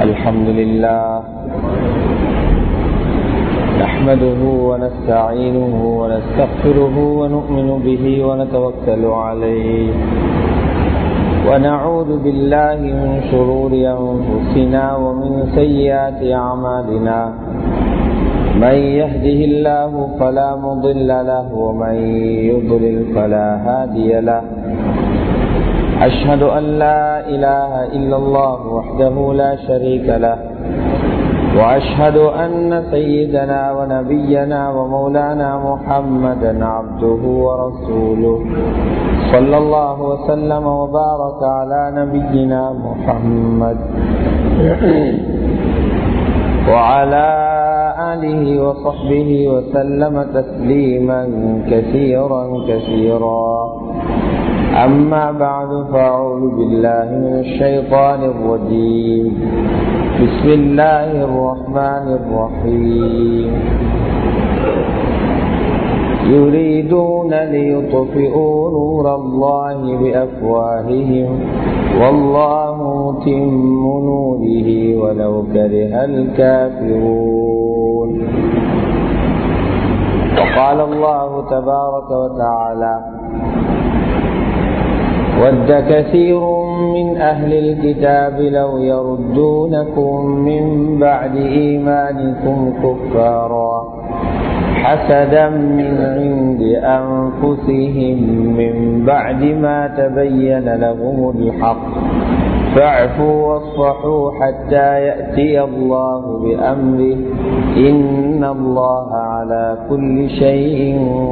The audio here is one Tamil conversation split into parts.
الحمد لله نحمده ونستعينه ونستغفره ونؤمن به ونتوكل عليه ونعوذ بالله من شرور أنفسنا ومن سيئات أعمالنا من يهده الله فلا مضل له ومن يضلل فلا هادي له أشهد أن لا إله إلا الله وحده لا شريك له وأشهد أن سيدنا ونبينا ومولانا محمدا عبده ورسوله صلى الله وسلم وبارك على نبينا محمد وعلى آله وصحبه وسلم تسليما كثيرا كثيرا أما بعد فأعوذ بالله من الشيطان الرجيم بسم الله الرحمن الرحيم يريدون ليطفئوا نور الله بأفواههم والله متم نوره ولو كره الكافرون وقال الله تبارك وتعالى ود كثير من أهل الكتاب لو يردونكم من بعد إيمانكم كفارا حسدا من عند أنفسهم من بعد ما تبين لهم الحق فاعفوا واصفحوا حتى يأتي الله بأمره إن الله على كل شيء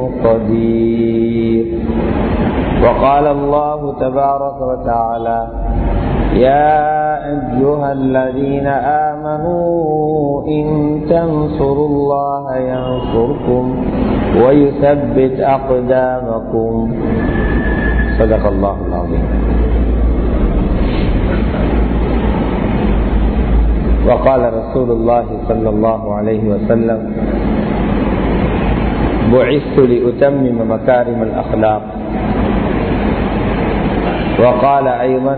قدير وقال الله تبارك وتعالى يا أيها الذين آمنوا إن تنصروا الله ينصركم ويثبت أقدامكم صدق الله العظيم وقال رسول الله صلى الله عليه وسلم بعثت لأتمم مكارم الأخلاق وقال أيضا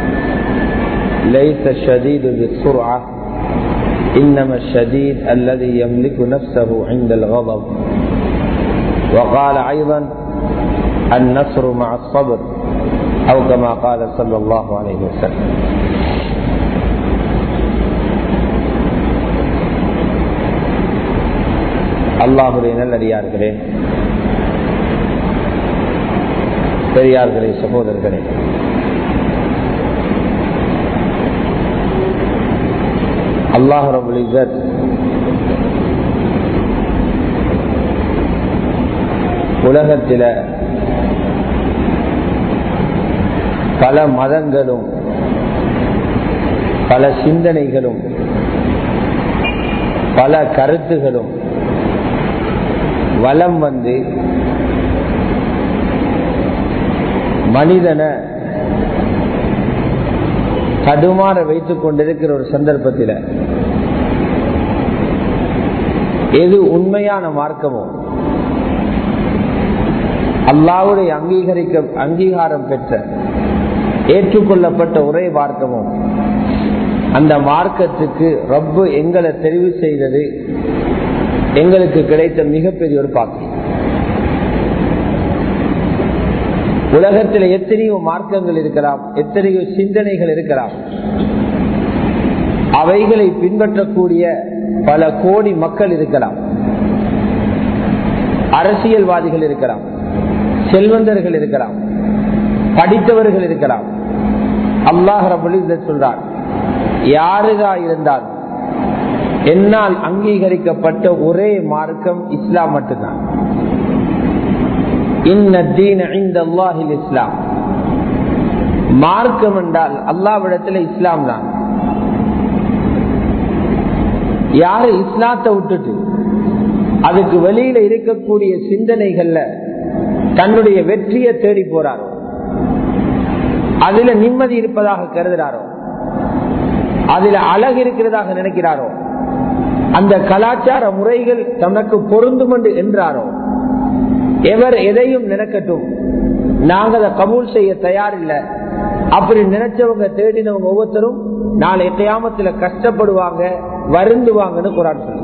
ليس الشديد بالسرعة إنما الشديد الذي يملك نفسه عند الغضب وقال أيضا النصر مع الصبر أو كما قال صلى الله عليه وسلم அல்லாஹுடைய நல்லடியார்களே பெரியார்களே சகோதரர்களே அல்லாஹ் ரபுல் இசத் உலகத்தில பல மதங்களும் பல சிந்தனைகளும் பல கருத்துகளும் வலம் வந்து மனிதனை தடுமாற வைத்துக் கொண்டிருக்கிற ஒரு சந்தர்ப்பத்தில் எது உண்மையான மார்க்கமோ அல்லாவுடைய அங்கீகரிக்க அங்கீகாரம் பெற்ற ஏற்றுக்கொள்ளப்பட்ட ஒரே மார்க்கமோ அந்த மார்க்கத்துக்கு ரப்பு எங்களை தெரிவு செய்தது எங்களுக்கு கிடைத்த மிகப்பெரிய ஒரு பாக்கியம் உலகத்தில் எத்தனையோ மார்க்கங்கள் இருக்கலாம் எத்தனையோ சிந்தனைகள் இருக்கலாம் அவைகளை பின்பற்றக்கூடிய பல கோடி மக்கள் இருக்கலாம் அரசியல்வாதிகள் இருக்கலாம் செல்வந்தர்கள் இருக்கலாம் படித்தவர்கள் இருக்கலாம் அல்லாஹ் ரபுல் சொல்றார் யாருதா இருந்தால் என்னால் அங்கீகரிக்கப்பட்ட ஒரே மார்க்கம் இஸ்லாம் மட்டும்தான் இஸ்லாம் மார்க்கம் என்றால் அல்லாவிடத்தில் இஸ்லாம் தான் யாரு இஸ்லாத்தை விட்டுட்டு அதுக்கு வெளியில இருக்கக்கூடிய சிந்தனைகள்ல தன்னுடைய வெற்றியை தேடி போறாரோ அதுல நிம்மதி இருப்பதாக கருதுறாரோ அதுல அழகு இருக்கிறதாக நினைக்கிறாரோ அந்த கலாச்சார முறைகள் தனக்கு பொருந்தும் என்று என்றாரோ எவர் எதையும் நினைக்கட்டும் நாங்க அதை கபூல் செய்ய தயாரில்லை அப்படி நினைச்சவங்க தேடினவங்க ஒவ்வொருத்தரும் நாளை கியாமத்துல கஷ்டப்படுவாங்க வருந்துவாங்கன்னு குரான் சொல்லு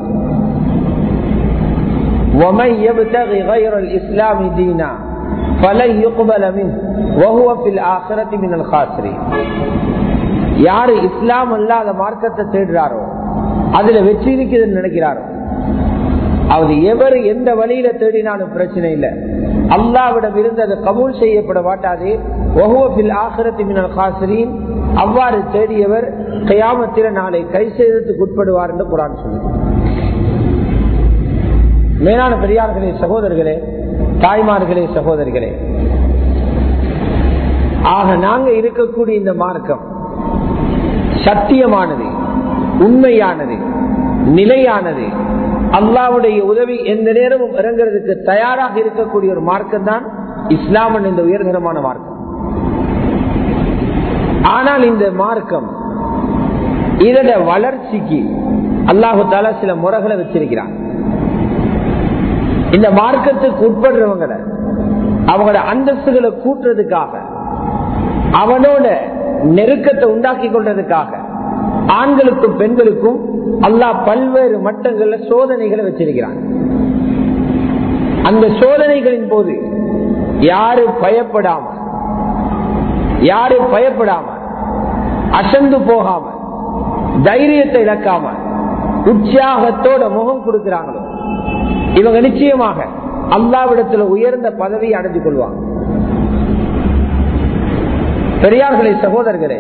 ومن يبتغي غير الاسلام دينا فلن يقبل منه وهو في الاخره من الخاسرين யாரு இஸ்லாம் அல்லாத மார்க்கத்தை தேடுறாரோ அதுல வெற்றி இருக்குதுன்னு நினைக்கிறாரோ அவர் எவர் எந்த வழியில தேடினாலும் பிரச்சனை இல்லை அல்லாவிடம் இருந்து அது கபூல் செய்யப்பட மாட்டாது அவ்வாறு தேடியவர் கயாமத்தில நாளை கை செய்ததுக்கு உட்படுவார் என்று குரான் சொல்லுது மேலான பெரியார்களே சகோதரர்களே தாய்மார்களே சகோதரிகளே ஆக நாங்க இருக்கக்கூடிய இந்த மார்க்கம் சத்தியமானது உண்மையானது நிலையானது அல்லாவுடைய உதவி எந்த நேரமும் இறங்குறதுக்கு தயாராக இருக்கக்கூடிய ஒரு மார்க்கம் தான் இஸ்லாமன் இந்த உயர்தரமான மார்க்கம் ஆனால் இந்த மார்க்கம் இதோட வளர்ச்சிக்கு அல்லாஹு தாலா சில முறைகளை வச்சிருக்கிறான் இந்த மார்க்கத்துக்கு உட்படுறவங்களை அவங்களோட அந்தஸ்துகளை கூட்டுறதுக்காக அவனோட நெருக்கத்தை உண்டாக்கி கொள்றதுக்காக ஆண்களுக்கும் பெண்களுக்கும் அல்லாஹ் பல்வேறு மட்டங்கள்ல சோதனைகளை வச்சிருக்கிறான் அந்த சோதனைகளின் போது யாரு பயப்படாம யாரு பயப்படாம அசந்து போகாம தைரியத்தை இழக்காம உற்சாகத்தோட முகம் கொடுக்கிறாங்களோ இவங்க நிச்சயமாக அல்லாவிடத்துல உயர்ந்த பதவியை அடைஞ்சு கொள்வாங்க பெரியார்களே சகோதரர்களே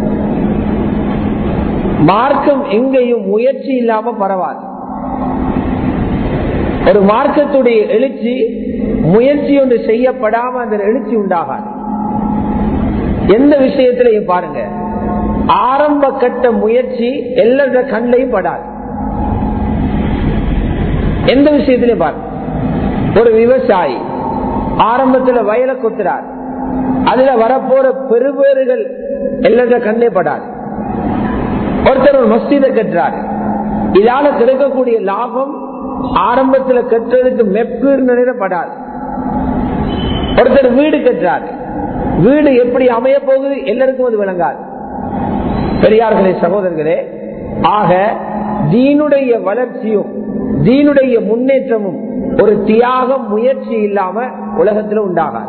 மார்க்கம் எங்கேயும் முயற்சி இல்லாம பரவாது ஒரு மார்க்கத்துடைய எழுச்சி முயற்சி ஒன்று செய்யப்படாம அந்த எழுச்சி உண்டாகாது எந்த விஷயத்திலையும் பாருங்க ஆரம்ப கட்ட முயற்சி எல்லா கண்ணையும் படாது எந்த விஷயத்திலையும் பாருங்க ஒரு விவசாயி ஆரம்பத்துல வயலை கொத்துறார் அதுல வரப்போற பெருபேறுகள் எல்லா கண்ணே படாது ஒருத்தர் ஒரு மஸ்ஜிதை கட்டுறாரு இதால கிடைக்கக்கூடிய லாபம் ஆரம்பத்துல கட்டுறதுக்கு மெப்பு படாது ஒருத்தர் வீடு கட்டுறாரு வீடு எப்படி அமைய போகுது எல்லாருக்கும் அது விளங்காது பெரியார்களே சகோதரர்களே ஆக தீனுடைய வளர்ச்சியும் தீனுடைய முன்னேற்றமும் ஒரு தியாகம் முயற்சி இல்லாம உலகத்துல உண்டாகாது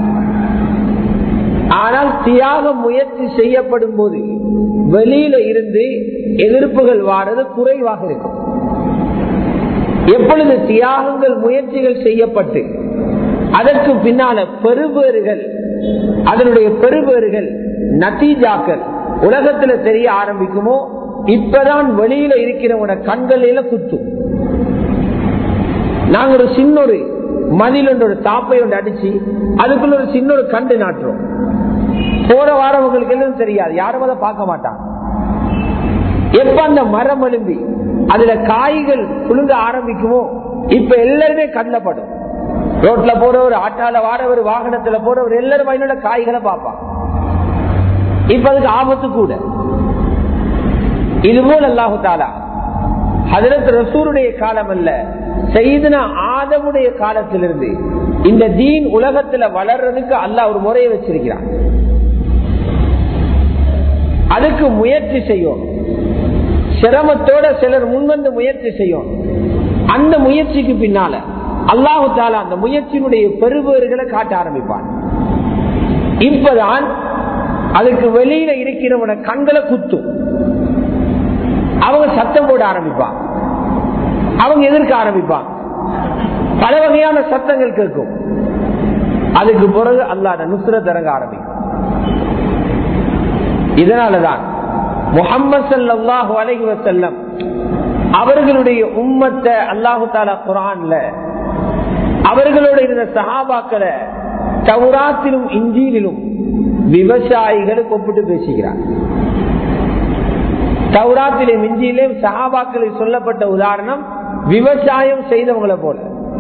ஆனால் தியாகம் முயற்சி செய்யப்படும் போது வெளியில இருந்து எதிர்ப்புகள் வாரது குறைவாக இருக்கும் எப்பொழுது தியாகங்கள் முயற்சிகள் செய்யப்பட்டு அதற்கு பின்னால பெருபேறுகள் அதனுடைய பெருபேறுகள் நத்தீஜாக்கள் உலகத்துல தெரிய ஆரம்பிக்குமோ இப்பதான் வெளியில இருக்கிறவங்க கண்களில குத்தும் நாங்க ஒரு சின்ன ஒரு மதில் ஒரு தாப்பை ஒன்று அடிச்சு அதுக்குள்ள ஒரு சின்ன ஒரு கண்டு நாட்டுறோம் போற வாரவங்களுக்கு எல்லாம் தெரியாது யாரும் அதை பார்க்க மாட்டாங்க எப்ப அந்த மரம் எழும்பி அதுல காய்கள் குலுங்க ஆரம்பிக்குமோ இப்ப எல்லாருமே கண்ணப்படும் ரோட்ல போறவர் ஆட்டால வாரவர் வாகனத்துல போறவர் எல்லாரும் வயலோட காய்களை பார்ப்பான் இப்ப அதுக்கு ஆபத்து கூட இது போல் அல்லாஹு தாலா ஹதரத் ரசூருடைய காலம் அல்ல செய்தன ஆதமுடைய காலத்திலிருந்து இந்த தீன் உலகத்துல வளர்றதுக்கு அல்லாஹ் ஒரு முறையை வச்சிருக்கிறான் அதுக்கு முயற்சி செய்யும் சிரமத்தோட சிலர் முன்வந்து முயற்சி செய்யும் அந்த முயற்சிக்கு பின்னால அல்லாஹு தாலா அந்த முயற்சியினுடைய பெருபேறுகளை காட்ட ஆரம்பிப்பான் இப்பதான் அதுக்கு வெளியில இருக்கிறவன கண்களை குத்தும் அவங்க சத்தம் போட ஆரம்பிப்பாங்க அவங்க எதிர்க்க ஆரம்பிப்பாங்க பல வகையான சத்தங்கள் கேட்கும் அதுக்கு பிறகு அல்லாத நுசுர தரங்க ஆரம்பிக்கும் இதனாலதான் முகம்மது சல்லாஹூ அலஹி வசல்லம் அவர்களுடைய உம்மத்தை அல்லாஹு தாலா குரான்ல அவர்களோட இருந்த சகாபாக்களை தௌராத்திலும் இஞ்சியிலும் விவசாயிகளுக்கு ஒப்பிட்டு பேசுகிறார் தௌராத்திலும் இஞ்சியிலும் சகாபாக்களில் சொல்லப்பட்ட உதாரணம் விவசாயம் செய்தவங்களை போல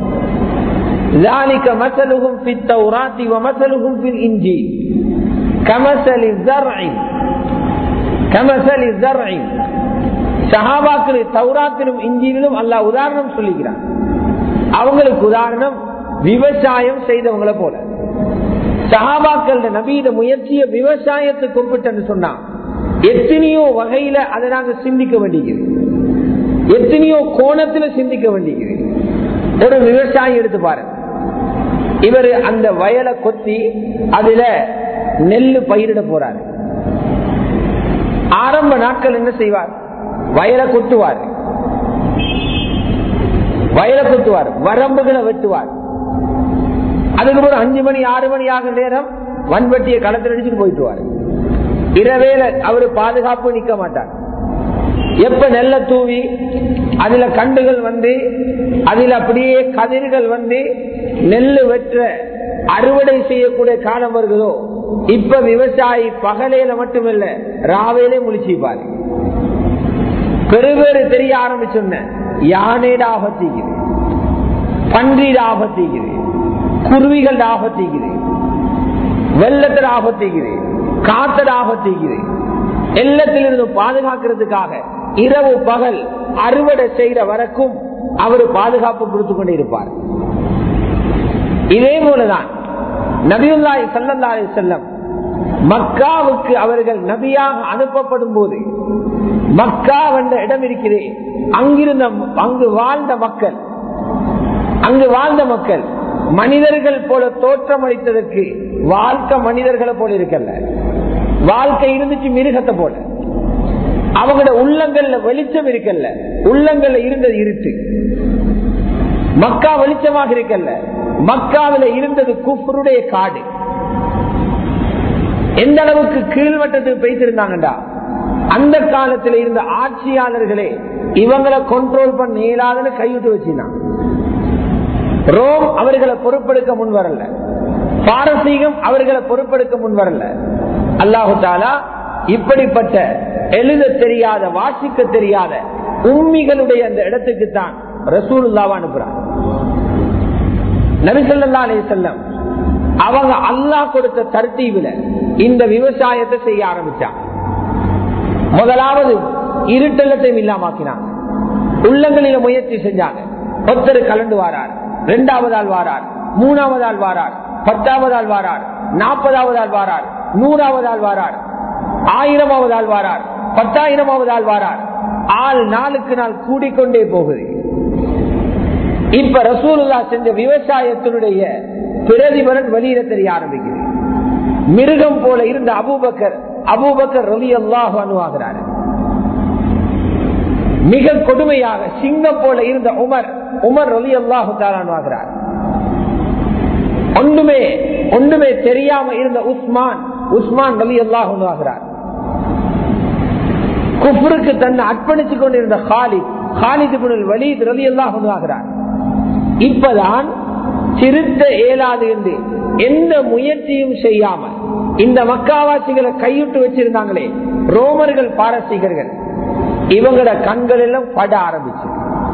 ذلك مثلهم في التوراة ومثلهم في الإنجيل كمثل الزرع كمثل الزرع சஹாபாக்கள் தௌராத்திலும் இஞ்சியிலும் அல்ல உதாரணம் சொல்லுகிறார் அவங்களுக்கு உதாரணம் விவசாயம் செய்தவங்களை போல சஹாபாக்கள் நபீத முயற்சியை விவசாயத்துக்கு ஒப்பிட்டு சொன்னா எத்தனையோ வகையில அதை நாங்க சிந்திக்க வேண்டியது எத்தனையோ கோணத்துல சிந்திக்க வேண்டியது ஒரு விவசாயி எடுத்து பாருங்க இவர் அந்த வயலை கொத்தி அதுல நெல்லு பயிரிட போறாரு ஆரம்ப நாட்கள் என்ன செய்வார் வயலை கொத்துவார் வயலை கொத்துவார் வரம்புகளை வெட்டுவார் அதுக்கப்புறம் அஞ்சு மணி ஆறு மணி ஆகும் நேரம் வன்வட்டியை களத்தில் அடிச்சுட்டு போயிட்டுவார் இரவேல அவரு பாதுகாப்பு நிக்க மாட்டார் எப்ப நெல்ல தூவி அதுல கண்டுகள் வந்து அதுல அப்படியே கதிர்கள் வந்து நெல்லு வெற்ற அறுவடை செய்யக்கூடிய காலம் வருகிறதோ இப்ப விவசாயி பகலையில மட்டுமல்ல ராவையிலே முழிச்சுப்பாரு பெருவேறு தெரிய ஆரம்பிச்சோன்ன யானையிட ஆபத்திக்குது பன்றிட ஆபத்திக்குது குருவிகள் ஆபத்திக்குது வெள்ளத்தில் ஆபத்திக்குது காத்தட ஆபத்திக்குது எல்லாத்திலிருந்து பாதுகாக்கிறதுக்காக இரவு பகல் அறுவடை செய்யற வரைக்கும் அவர் பாதுகாப்பு கொடுத்து கொண்டே இருப்பார் இதே போலதான் நபியுல்லாய் சல்லல்லாய் செல்லம் மக்காவுக்கு அவர்கள் நபியாக அனுப்பப்படும் போது மக்கா என்ற இடம் இருக்கிறேன் அங்கிருந்த அங்கு வாழ்ந்த மக்கள் அங்கு வாழ்ந்த மக்கள் மனிதர்கள் போல தோற்றமளித்ததற்கு வாழ்க்கை மனிதர்களை போல இருக்கல்ல வாழ்க்கை இருந்துச்சு மிருகத்தை போல அவங்களோட உள்ளங்கள்ல வெளிச்சம் இருக்கல்ல உள்ளங்கள்ல இருந்தது இருட்டு மக்கா வெளிச்சமாக இருக்கல்ல மக்காவில இருந்தது குஃபருடைய காடு எந்த அளவுக்கு கீழ்வட்டத்துக்கு பேசியிருந்தாங்கடா அந்த காலத்தில் இருந்த ஆட்சியாளர்களே இவங்களை கண்ட்ரோல் பண்ண இயலாதுன்னு கைவிட்டு வச்சிருந்தாங்க ரோம் அவர்களை பொறுப்பெடுக்க முன் வரல பாரசீகம் அவர்களை பொறுப்பெடுக்க முன் வரல அல்லாஹு தாலா இப்படிப்பட்ட எழுத தெரியாத வாசிக்க தெரியாத உண்மைகளுடைய அந்த இடத்துக்கு தான் ரசூலுல்லாவா அனுப்புறாங்க நபிசல்லா அலி செல்லம் அவங்க அல்லாஹ் கொடுத்த தர்த்தீவில இந்த விவசாயத்தை செய்ய ஆரம்பிச்சாங்க முதலாவது இருட்டெல்லத்தையும் இல்லாமாக்கினாங்க உள்ளங்களில முயற்சி செஞ்சாங்க ஒருத்தர் கலந்து வாரார் இரண்டாவது ஆள் வாரார் மூணாவது ஆள் வாரார் பத்தாவது ஆள் வாரார் நாற்பதாவது ஆள் வாரார் நூறாவது ஆள் வாரார் ஆயிரமாவது ஆள் வாரார் பத்தாயிரமாவது ஆள் வாரார் ஆள் நாளுக்கு நாள் கூடிக்கொண்டே போகுது இப்ப ரசூலுல்லா செஞ்ச விவசாயத்தினுடைய பிரதிபலன் வெளியில தெரிய ஆரம்பிக்குது மிருகம் போல இருந்த அபூபக்கர் அபூபக்கர் ரவி அல்லாஹ் அணுவாகிறார் மிக கொடுமையாக சிங்கம் போல இருந்த உமர் உமர் ரவி அல்லாஹு தாரானுவாகிறார் ஒன்றுமே ஒன்றுமே தெரியாம இருந்த உஸ்மான் உஸ்மான் ரவி அல்லாஹுவாகிறார் குஃபருக்கு தன்னை அர்ப்பணித்துக் கொண்டிருந்த ஹாலித் ஹாலித் வலீத் ரவி அல்லாஹுவாகிறார் இப்பதான் திருத்த இயலாது என்று எந்த முயற்சியும் செய்யாம இந்த மக்காவாசிகளை கையிட்டு வச்சிருந்தாங்களே ரோமர்கள் பாரசீகர்கள் இவங்களோட கண்கள் எல்லாம் பட ஆரம்பிச்சு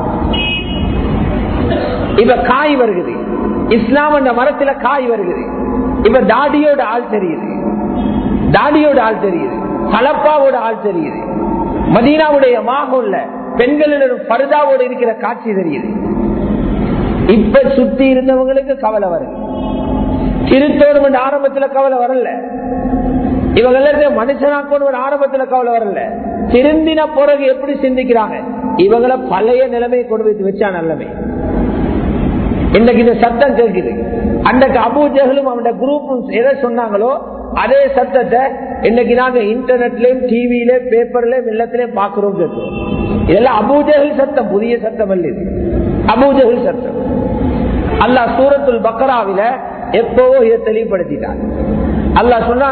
இப்ப காய் வருகுது இஸ்லாம் என்ற மரத்துல காய் வருகுது இப்ப தாடியோட ஆள் தெரியுது தாடியோட ஆள் தெரியுது கலப்பாவோட ஆள் தெரியுது மதீனாவுடைய மாகுள்ள பெண்களிடம் பருதாவோடு இருக்கிற காட்சி தெரியுது இப்ப சுத்தி இருந்தவங்களுக்கு கவலை வருது திருத்தோடும் என்ற ஆரம்பத்துல கவலை வரல இவங்க மனுஷனாக்கணும் ஆரம்பத்துல கவலை வரல திருந்தின பிறகு எப்படி சிந்திக்கிறாங்க இவங்கள பழைய நிலைமை கொண்டு வைத்து வச்சா நல்லமே இன்னைக்கு இந்த சத்தம் கேட்குது அன்றைக்கு அபு ஜஹலும் அவனோட குரூப்பும் எதை சொன்னாங்களோ அதே சத்தத்தை இன்னைக்கு நாங்க இன்டர்நெட்லயும் டிவில பேப்பர்லயும் இல்லத்திலயும் பாக்குறோம் கேட்கிறோம் இதெல்லாம் அபூஜகல் சத்தம் புதிய சத்தம் அல்ல இது அபூஜகல் சத்தம் அல்லா சூரத்துல் பக்கராவில எப்பவோ இதை தெளிவுபடுத்திட்டார் அல்லாஹ் சொன்னான்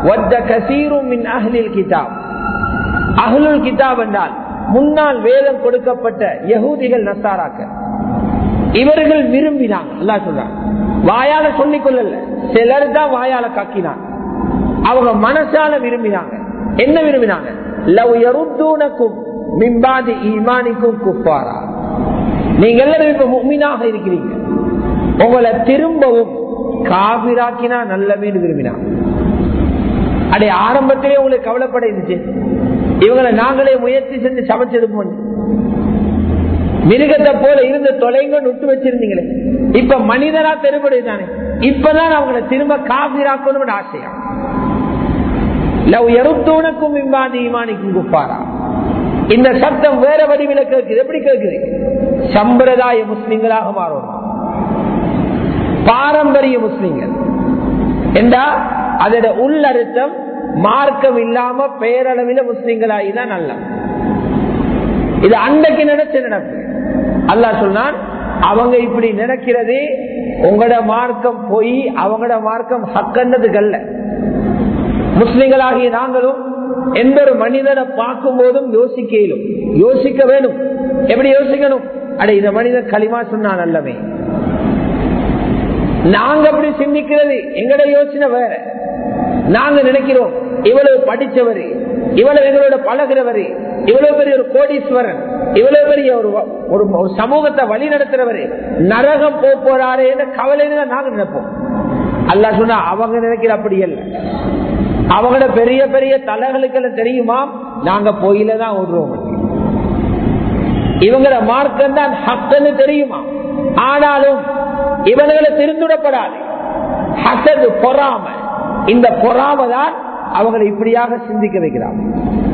கிதாப் அஹ்லுல் கிதாப் என்றால் முன்னால் வேதம் கொடுக்கப்பட்ட யகூதிகள் நசாராக்கள் இவர்கள் விரும்பினாங்க அல்லா சொல்றாங்க வாயால சொல்லிக் கொள்ளல சிலர் தான் வாயால கக்கினாங்க அவங்க மனசால விரும்பினாங்க என்ன விரும்பினாங்க லவ் யருத்தூனக்கும் மிம்பாதி ஈமானிக்கும் குப்பாரா நீங்க எல்லாரும் இப்ப முக்மீனாக இருக்கிறீங்க உங்களை திரும்பவும் காபிராக்கினா நல்லவேன்னு விரும்பினாங்க அடே ஆரம்பத்திலே உங்களுக்கு கவலைப்பட இருந்துச்சு இவங்களை நாங்களே முயற்சி செஞ்சு சமைச்செடுப்போம் மிருகத்தை போல இருந்து தொலைங்கன்னு விட்டு வச்சிருந்தீங்களே இப்ப மனிதரா தெருபடுதானே இப்பதான் அவங்களை திரும்ப காபிராக்கணும்னு ஆசையா லவ் எருத்தூனுக்கும் இம்பாதி ஈமானிக்கும் குப்பாரா இந்த சத்தம் வேற வடிவில கேட்குது எப்படி கேட்குது சம்பிரதாய முஸ்லிம்களாக மாறணும் பாரம்பரிய முஸ்லிம்கள் என்றா அதோட உள்ளர்த்தம் மார்க்கம் இல்லாம பேரளவில முஸ்லிம்களாகிதான் நல்ல இது அன்றைக்கு நினைச்ச நினைப்பு அல்லா சொன்னான் அவங்க இப்படி நினைக்கிறது உங்களோட மார்க்கம் போய் அவங்களோட மார்க்கம் ஹக்கன்னதுக்கு அல்ல முஸ்லிம்களாகிய நாங்களும் எந்த ஒரு மனிதனை பார்க்கும் போதும் யோசிக்க இயலும் யோசிக்க வேணும் எப்படி யோசிக்கணும் அட இந்த மனிதன் களிமா சொன்னா நல்லவே நாங்க அப்படி சிந்திக்கிறது எங்கட யோசனை வேற நாங்க நினைக்கிறோம் இவ்வளவு படிச்சவரு இவ்வளவு எங்களோட பழகிறவரு இவ்வளவு பெரிய ஒரு கோடீஸ்வரன் இவ்வளவு பெரிய ஒரு ஒரு ஒரு சமூகத்தை வழி நடத்துறவரு நரகம் போக போறாரு என்ற கவலையில நாங்க நினைப்போம் அல்ல சொன்னா அவங்க நினைக்கிற அப்படி அல்ல அவங்களோட பெரிய பெரிய தலைகளுக்கு தெரியுமா நாங்க போயில தான் ஓடுறோம் இவங்கள மார்க்கம் தான் ஹக்குன்னு தெரியுமா ஆனாலும் இவர்களை திருந்துடப்படாது ஹசது பொறாம இந்த பொறாம தான் அவங்களை இப்படியாக சிந்திக்க வைக்கிறாங்க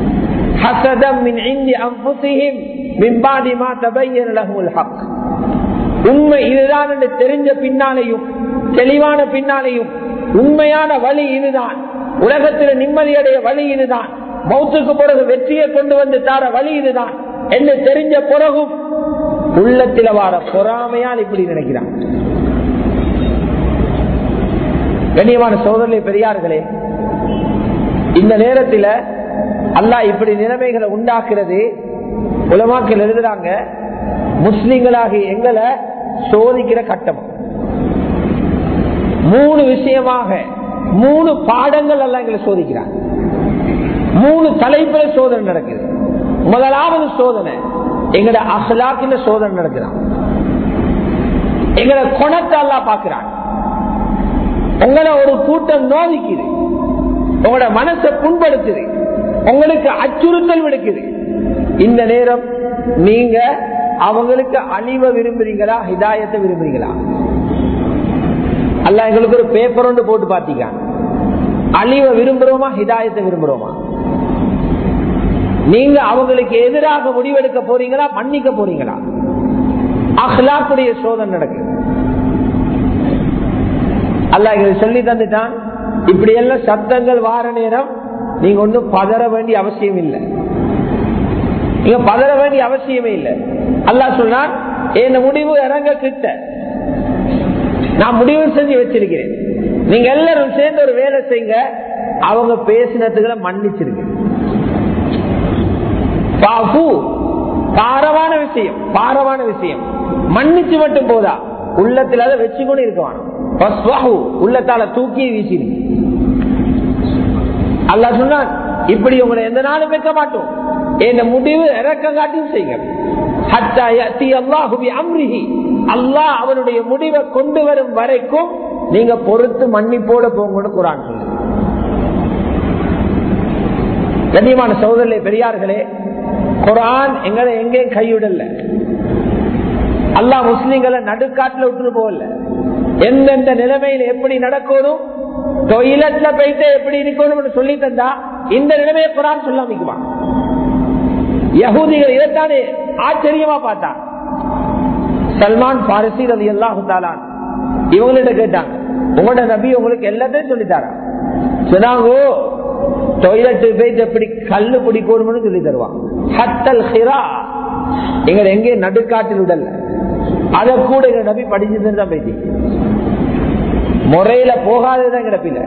உண்மை இதுதான் என்று தெரிஞ்ச பின்னாலேயும் தெளிவான பின்னாலேயும் உண்மையான வழி இதுதான் உலகத்தில் நிம்மதியடைய வழி இதுதான் மௌத்துக்கு பிறகு வெற்றியை கொண்டு வந்து தார வழி இதுதான் என்று தெரிஞ்ச பிறகும் உள்ளத்தில் வார பொறாமையால் இப்படி நினைக்கிறான் கண்ணியமான சோதனை பெரியார்களே இந்த நேரத்தில் அல்லாஹ் இப்படி நிலைமைகளை உண்டாக்குறது உலமாக்கள் எழுதுறாங்க முஸ்லிம்களாகி எங்களை சோதிக்கிற கட்டம் மூணு விஷயமாக மூணு பாடங்கள் எல்லாம் எங்களை சோதிக்கிறாங்க மூணு தலைப்புல சோதனை நடக்குது முதலாவது சோதனை எங்கட அசலாக்கின சோதனை நடக்குறான் எங்களை குணத்தை எல்லாம் பாக்குறாங்க உங்களை ஒரு கூட்டம் நோதிக்குது உங்களோட மனசை புண்படுத்துது உங்களுக்கு அச்சுறுத்தல் விடுக்குது இந்த நேரம் நீங்க அவங்களுக்கு அழிவ விரும்புறீங்களா ஹிதாயத்தை விரும்புறீங்களா அல்ல எங்களுக்கு ஒரு பேப்பர் ஒன்று போட்டு பாத்தீங்க அழிவ விரும்புறோமா ஹிதாயத்தை விரும்புறோமா நீங்க அவங்களுக்கு எதிராக முடிவெடுக்க போறீங்களா மன்னிக்க போறீங்களா அஹ்லாக்குடைய சோதனை நடக்குது அல்ல எங்களுக்கு சொல்லி தந்துட்டான் இப்படி எல்லாம் சத்தங்கள் வார நேரம் நீங்க ஒன்றும் பதற வேண்டிய அவசியம் இல்லை நீங்க பதற வேண்டிய அவசியமே இல்லை அல்லா சொன்னான் என் முடிவு இறங்க கிட்ட நான் முடிவு செஞ்சு வச்சிருக்கிறேன் நீங்க எல்லாரும் சேர்ந்து ஒரு வேலை செய்யுங்க அவங்க பேசினதுகளை மன்னிச்சிருங்க பாரமான விஷயம் பாரமான விஷயம் மன்னிச்சு மட்டும் போதா உள்ளத்துல அதை வச்சுக்கொண்டு இருக்கவான் உள்ளத்தால தூக்கி வீசி அல்லா சொன்னான் இப்படி உங்களை எந்த நாளும் வைக்க மாட்டோம் என் முடிவு இறக்க காட்டியும் செய்யுங்க அல்லாஹ் அவனுடைய முடிவை கொண்டு வரும் வரைக்கும் நீங்க பொறுத்து மன்னிப்போட போங்கன்னு குரான் சொல்லு கண்ணியமான சோதரிலே பெரியார்களே குரான் எங்களை எங்கேயும் கைவிடல அல்லா முஸ்லிம்களை நடுக்காட்டுல விட்டுட்டு போகல எந்தெந்த நிலைமையில எப்படி நடக்கணும் டொய்லெட்ல போயிட்டு எப்படி இருக்கணும்னு சொல்லி தந்தா இந்த நிலைமையை குரான் சொல்லாமிக்குவான் யகூதிகள் இதைத்தானே ஆச்சரியமா பார்த்தா சல்மான் பாரசி ரவி அல்லாஹாலான் இவங்கள்ட்ட கேட்டாங்க உங்களோட நபி உங்களுக்கு எல்லாத்தையும் சொல்லித்தாரா சொன்னாங்க டொய்லெட் போயிட்டு எப்படி கல்லு பிடிக்கணும்னு சொல்லி தருவான் ஹத்தல் ஹிரா எங்களை எங்கே நடுக்காட்டில் விடல அதை கூட எங்க நபி படிச்சுட்டு தான் போயிட்டு முறையில போகாததான் கிடப்பில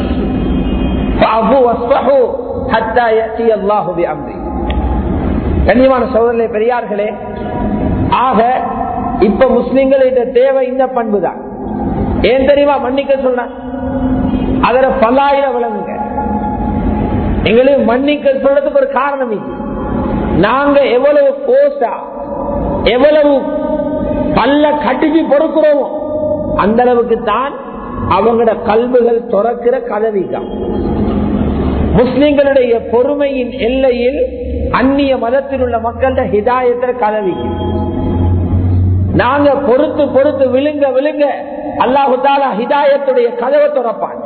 கண்ணியமான சோதனை பெரியார்களே ஆக இப்ப முஸ்லிம்களிட தேவை இந்த பண்பு தான் ஏன் தெரியுமா மன்னிக்க சொன்ன அதர பல்லாயிர விளங்குங்க எங்களுக்கு மன்னிக்க சொல்றதுக்கு ஒரு காரணம் இது நாங்க எவ்வளவு போஸ்டா எவ்வளவு பல்ல கட்டிச்சு பொறுக்கிறோமோ அந்த அளவுக்கு தான் அவங்களோட கல்விகள் துறக்கிற கதவிதான் முஸ்லிம்களுடைய பொறுமையின் எல்லையில் அந்நிய மதத்தில் உள்ள மக்கள்கிட்ட ஹிதாயத்தில் கதவிக்கு நாங்க பொறுத்து பொறுத்து விழுங்க விழுங்க அல்லாஹு தாலா ஹிதாயத்துடைய கதவை துறப்பான்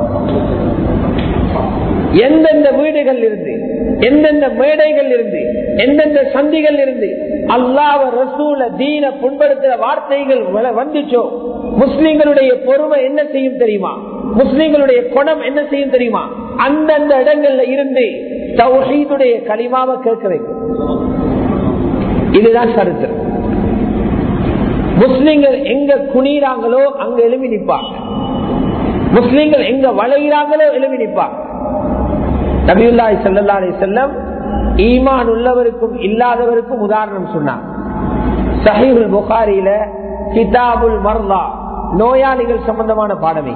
எந்தெந்த வீடுகள் இருந்து எந்தெந்த மேடைகள் இருந்து எந்தெந்த சந்திகள் இருந்து அல்லாவ ரசூல தீன புண்படுத்துற வார்த்தைகள் வ- வந்துச்சோ முஸ்லிம்களுடைய பொறுமை என்ன செய்யும் தெரியுமா முஸ்லிம்களுடைய குணம் என்ன செய்யும் தெரியுமா அந்தந்த இடங்கள்ல இருந்து தௌஹீதுடைய களிமாவை கேட்க வைக்கும் இதுதான் சரித்திரம் முஸ்லிம்கள் எங்க குனிறாங்களோ அங்க எழுப்பி நிற்பாங்க முஸ்லிம்கள் எங்க வளைகிறாங்களோ எழுப்பி நிற்பாங்க நபியுல்லாஹி ஸல்லல்லாஹு அலைஹி வஸல்லம் ஈமான் உள்ளவருக்கும் இல்லாதவருக்கும் உதாரணம் சொன்னார் சஹீஹுல் புகாரியில கிதாபுல் மர்லா நோயாளிகள் சம்பந்தமான பாடமே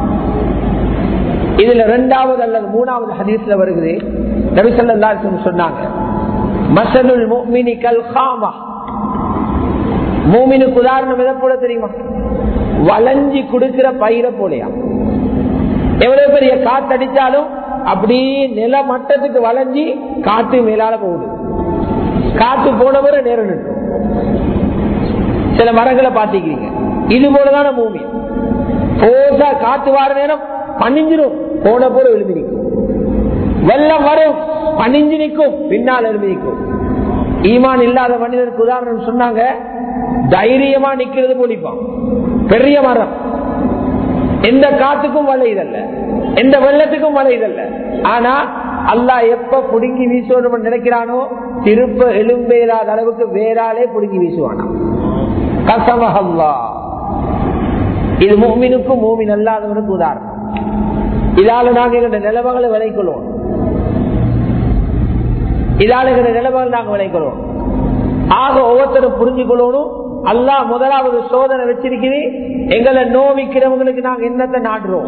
இதுல இரண்டாவது அல்லது மூணாவது ஹதீஸ்ல வருகிறது நபி ஸல்லல்லாஹு அலைஹி வஸல்லம் சொன்னாங்க மசலுல் முஃமினி கல் காமா மூமினுக்கு உதாரணம் எதை போல தெரியுமா வளைஞ்சி கொடுக்கிற பயிரை போலையா எவ்வளவு பெரிய காத்தடிச்சாலும் அப்படியே நில மட்டத்துக்கு வளைஞ்சி காத்து மேலால போகுது காத்து போனவரை நேரம் நிற்கும் சில மரங்களை பாத்திக்கிறீங்க இது போலதான பூமி போசா காத்து வார நேரம் பணிஞ்சிரும் போன போல எழுதி நிற்கும் வெள்ளம் வரும் பணிஞ்சு நிற்கும் பின்னால் எழுதி நிற்கும் ஈமான் இல்லாத மனிதனுக்கு உதாரணம் சொன்னாங்க தைரியமா நிக்கிறது போலிப்பான் பெரிய மரம் எந்த காத்துக்கும் வளையுதல்ல எந்த வெள்ளத்துக்கும் வளையுதல்ல ஆனா அல்லாஹ் எப்ப புடுங்கி வீசுவோம் நினைக்கிறானோ திருப்ப எலும்பேறாத அளவுக்கு வேறாலே புடுங்கி வீசுவானா கசமஹல்லா இது மூமினுக்கும் மூமின் அல்லாதவனுக்கு உதாரணம் இதால நாங்க எங்க நிலவங்களை விளைக்கொள்வோம் இதால எங்க நிலவங்களை நாங்க விளைக்கொள்வோம் ஆக ஒவ்வொருத்தரும் புரிஞ்சு கொள்ளணும் அல்லாஹ் முதலாவது சோதனை வச்சிருக்குது எங்களை நோவிக்கிறவங்களுக்கு நாங்க என்னத்தை நாடுறோம்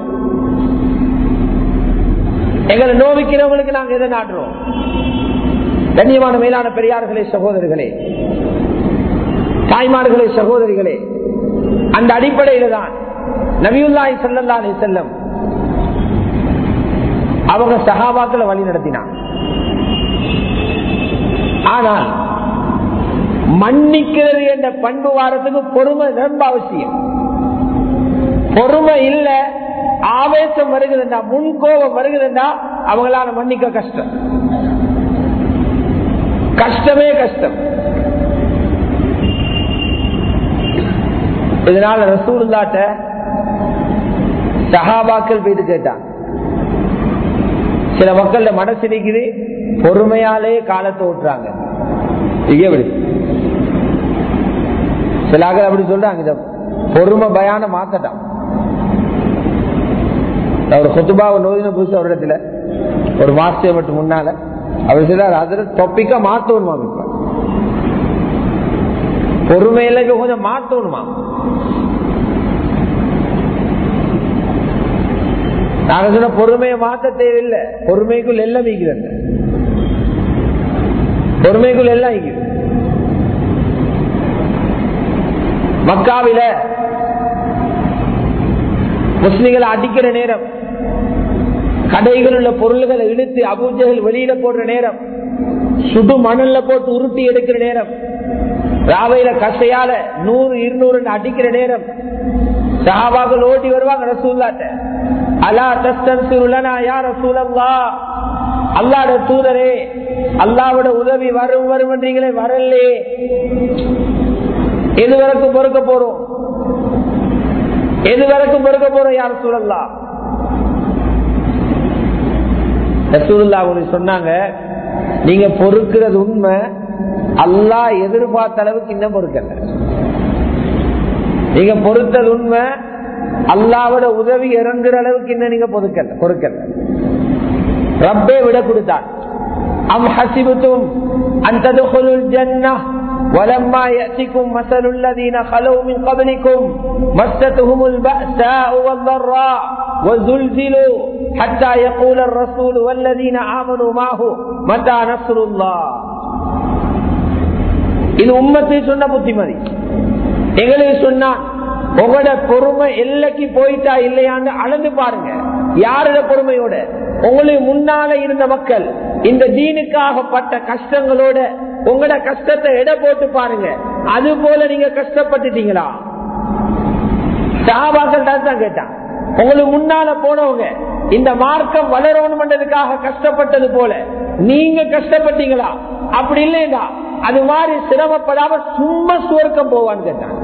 எங்களை நோவிக்கிறவங்களுக்கு நாங்க எதை நாடுறோம் கண்ணியமான மேலான பெரியார்களே சகோதரர்களே தாய்மார்களே சகோதரிகளே அந்த அடிப்படையில தான் நபியுல்லாய் சல்லல்லா அலி செல்லம் அவங்க சகாபாக்களை வழி நடத்தினான் ஆனால் மன்னிக்கிறது என்ற பண்பு வாரத்துக்கு பொறுமை ரொம்ப அவசியம் பொறுமை இல்ல ஆவேசம் வருகிறதா முன்கோபம் வருகிறதா அவங்களால மன்னிக்க கஷ்டம் கஷ்டமே கஷ்டம் இதனால ரசூலுல்லாட்ட சஹாபாக்கள் போயிட்டு கேட்டான் சில மக்கள் மனசு நிக்குது பொறுமையாலே காலத்தை ஓட்டுறாங்க இது எப்படி சில ஆக்கள் அப்படி சொல்றாங்க இத பொறுமை பயான மாத்தட்டான் ஒரு கொத்துபாவை நோதின புதுசு ஒரு இடத்துல ஒரு மாஸ்டர் மட்டும் முன்னால அவர் சொல்றாரு அதுல தொப்பிக்கா மாத்தணுமா இப்ப பொறுமையில இப்ப கொஞ்சம் மாத்தணுமா நாங்க சொன்ன பொறுமையை மாத்த தேவையில்லை பொறுமைக்குள் எல்லாம் ஈக்கிறது பொறுமைக்குள் எல்லாம் ஈக்குது மக்காவில முஸ்லிம்களை அடிக்கிற நேரம் கடைகள் உள்ள பொருள்களை இழுத்து அபூஜைகள் வெளியில போடுற நேரம் சுடு மணல்ல போட்டு உருட்டி எடுக்கிற நேரம் ராவையில கசையால நூறு இருநூறு அடிக்கிற நேரம் சஹாபாக்கள் ஓட்டி வருவாங்க ரசூல்லாட்ட அலா தஸ்தன்சிருலனா யா ரசூலல்லா அல்லாட தூதரே அல்லாவோட உதவி வரும் வரும் என்றீங்களே வரலே எது வரைக்கும் பொறுக்க போறோம் எது வரைக்கும் பொறுக்க போறோம் யார் சூழல்லா ரசூலுல்லா உங்களுக்கு சொன்னாங்க நீங்க பொறுக்கிறது உண்மை அல்லா எதிர்பார்த்த அளவுக்கு இன்னும் பொறுக்கல நீங்க பொறுத்தது உண்மை அல்லாவோட உதவி இறங்குற அளவுக்கு இன்னும் நீங்க பொறுக்கல பொறுக்கல ரப்பே விட கொடுத்தான் அம் ஹசிபுத்தும் அந்த ஜன்னா ولما يأتكم مثل الذين خلوا من قبلكم مستهم البأساء والضراء وزلزلوا حتى يقول الرسول والذين آمنوا معه متى نصر الله இது உம்மத்தை சொன்ன புத்திமதி எங்களுக்கு சொன்னா உங்களோட பொறுமை எல்லைக்கு போயிட்டா இல்லையான்னு அளந்து பாருங்க யாரோட பொறுமையோட உங்களுக்கு முன்னால இருந்த மக்கள் இந்த தீனுக்காக பட்ட கஷ்டங்களோட உங்களோட கஷ்டத்தை எடை போட்டு பாருங்க அது போல நீங்க கஷ்டப்பட்டுட்டீங்களா சஹாபாக்கள் தான் கேட்டான் உங்களுக்கு முன்னால போனவங்க இந்த மார்க்கம் வளரணும்ன்றதுக்காக கஷ்டப்பட்டது போல நீங்க கஷ்டப்பட்டீங்களா அப்படி இல்லையா அது மாதிரி சிரமப்படாம சும்மா சுவர்க்கம் போவான்னு கேட்டான்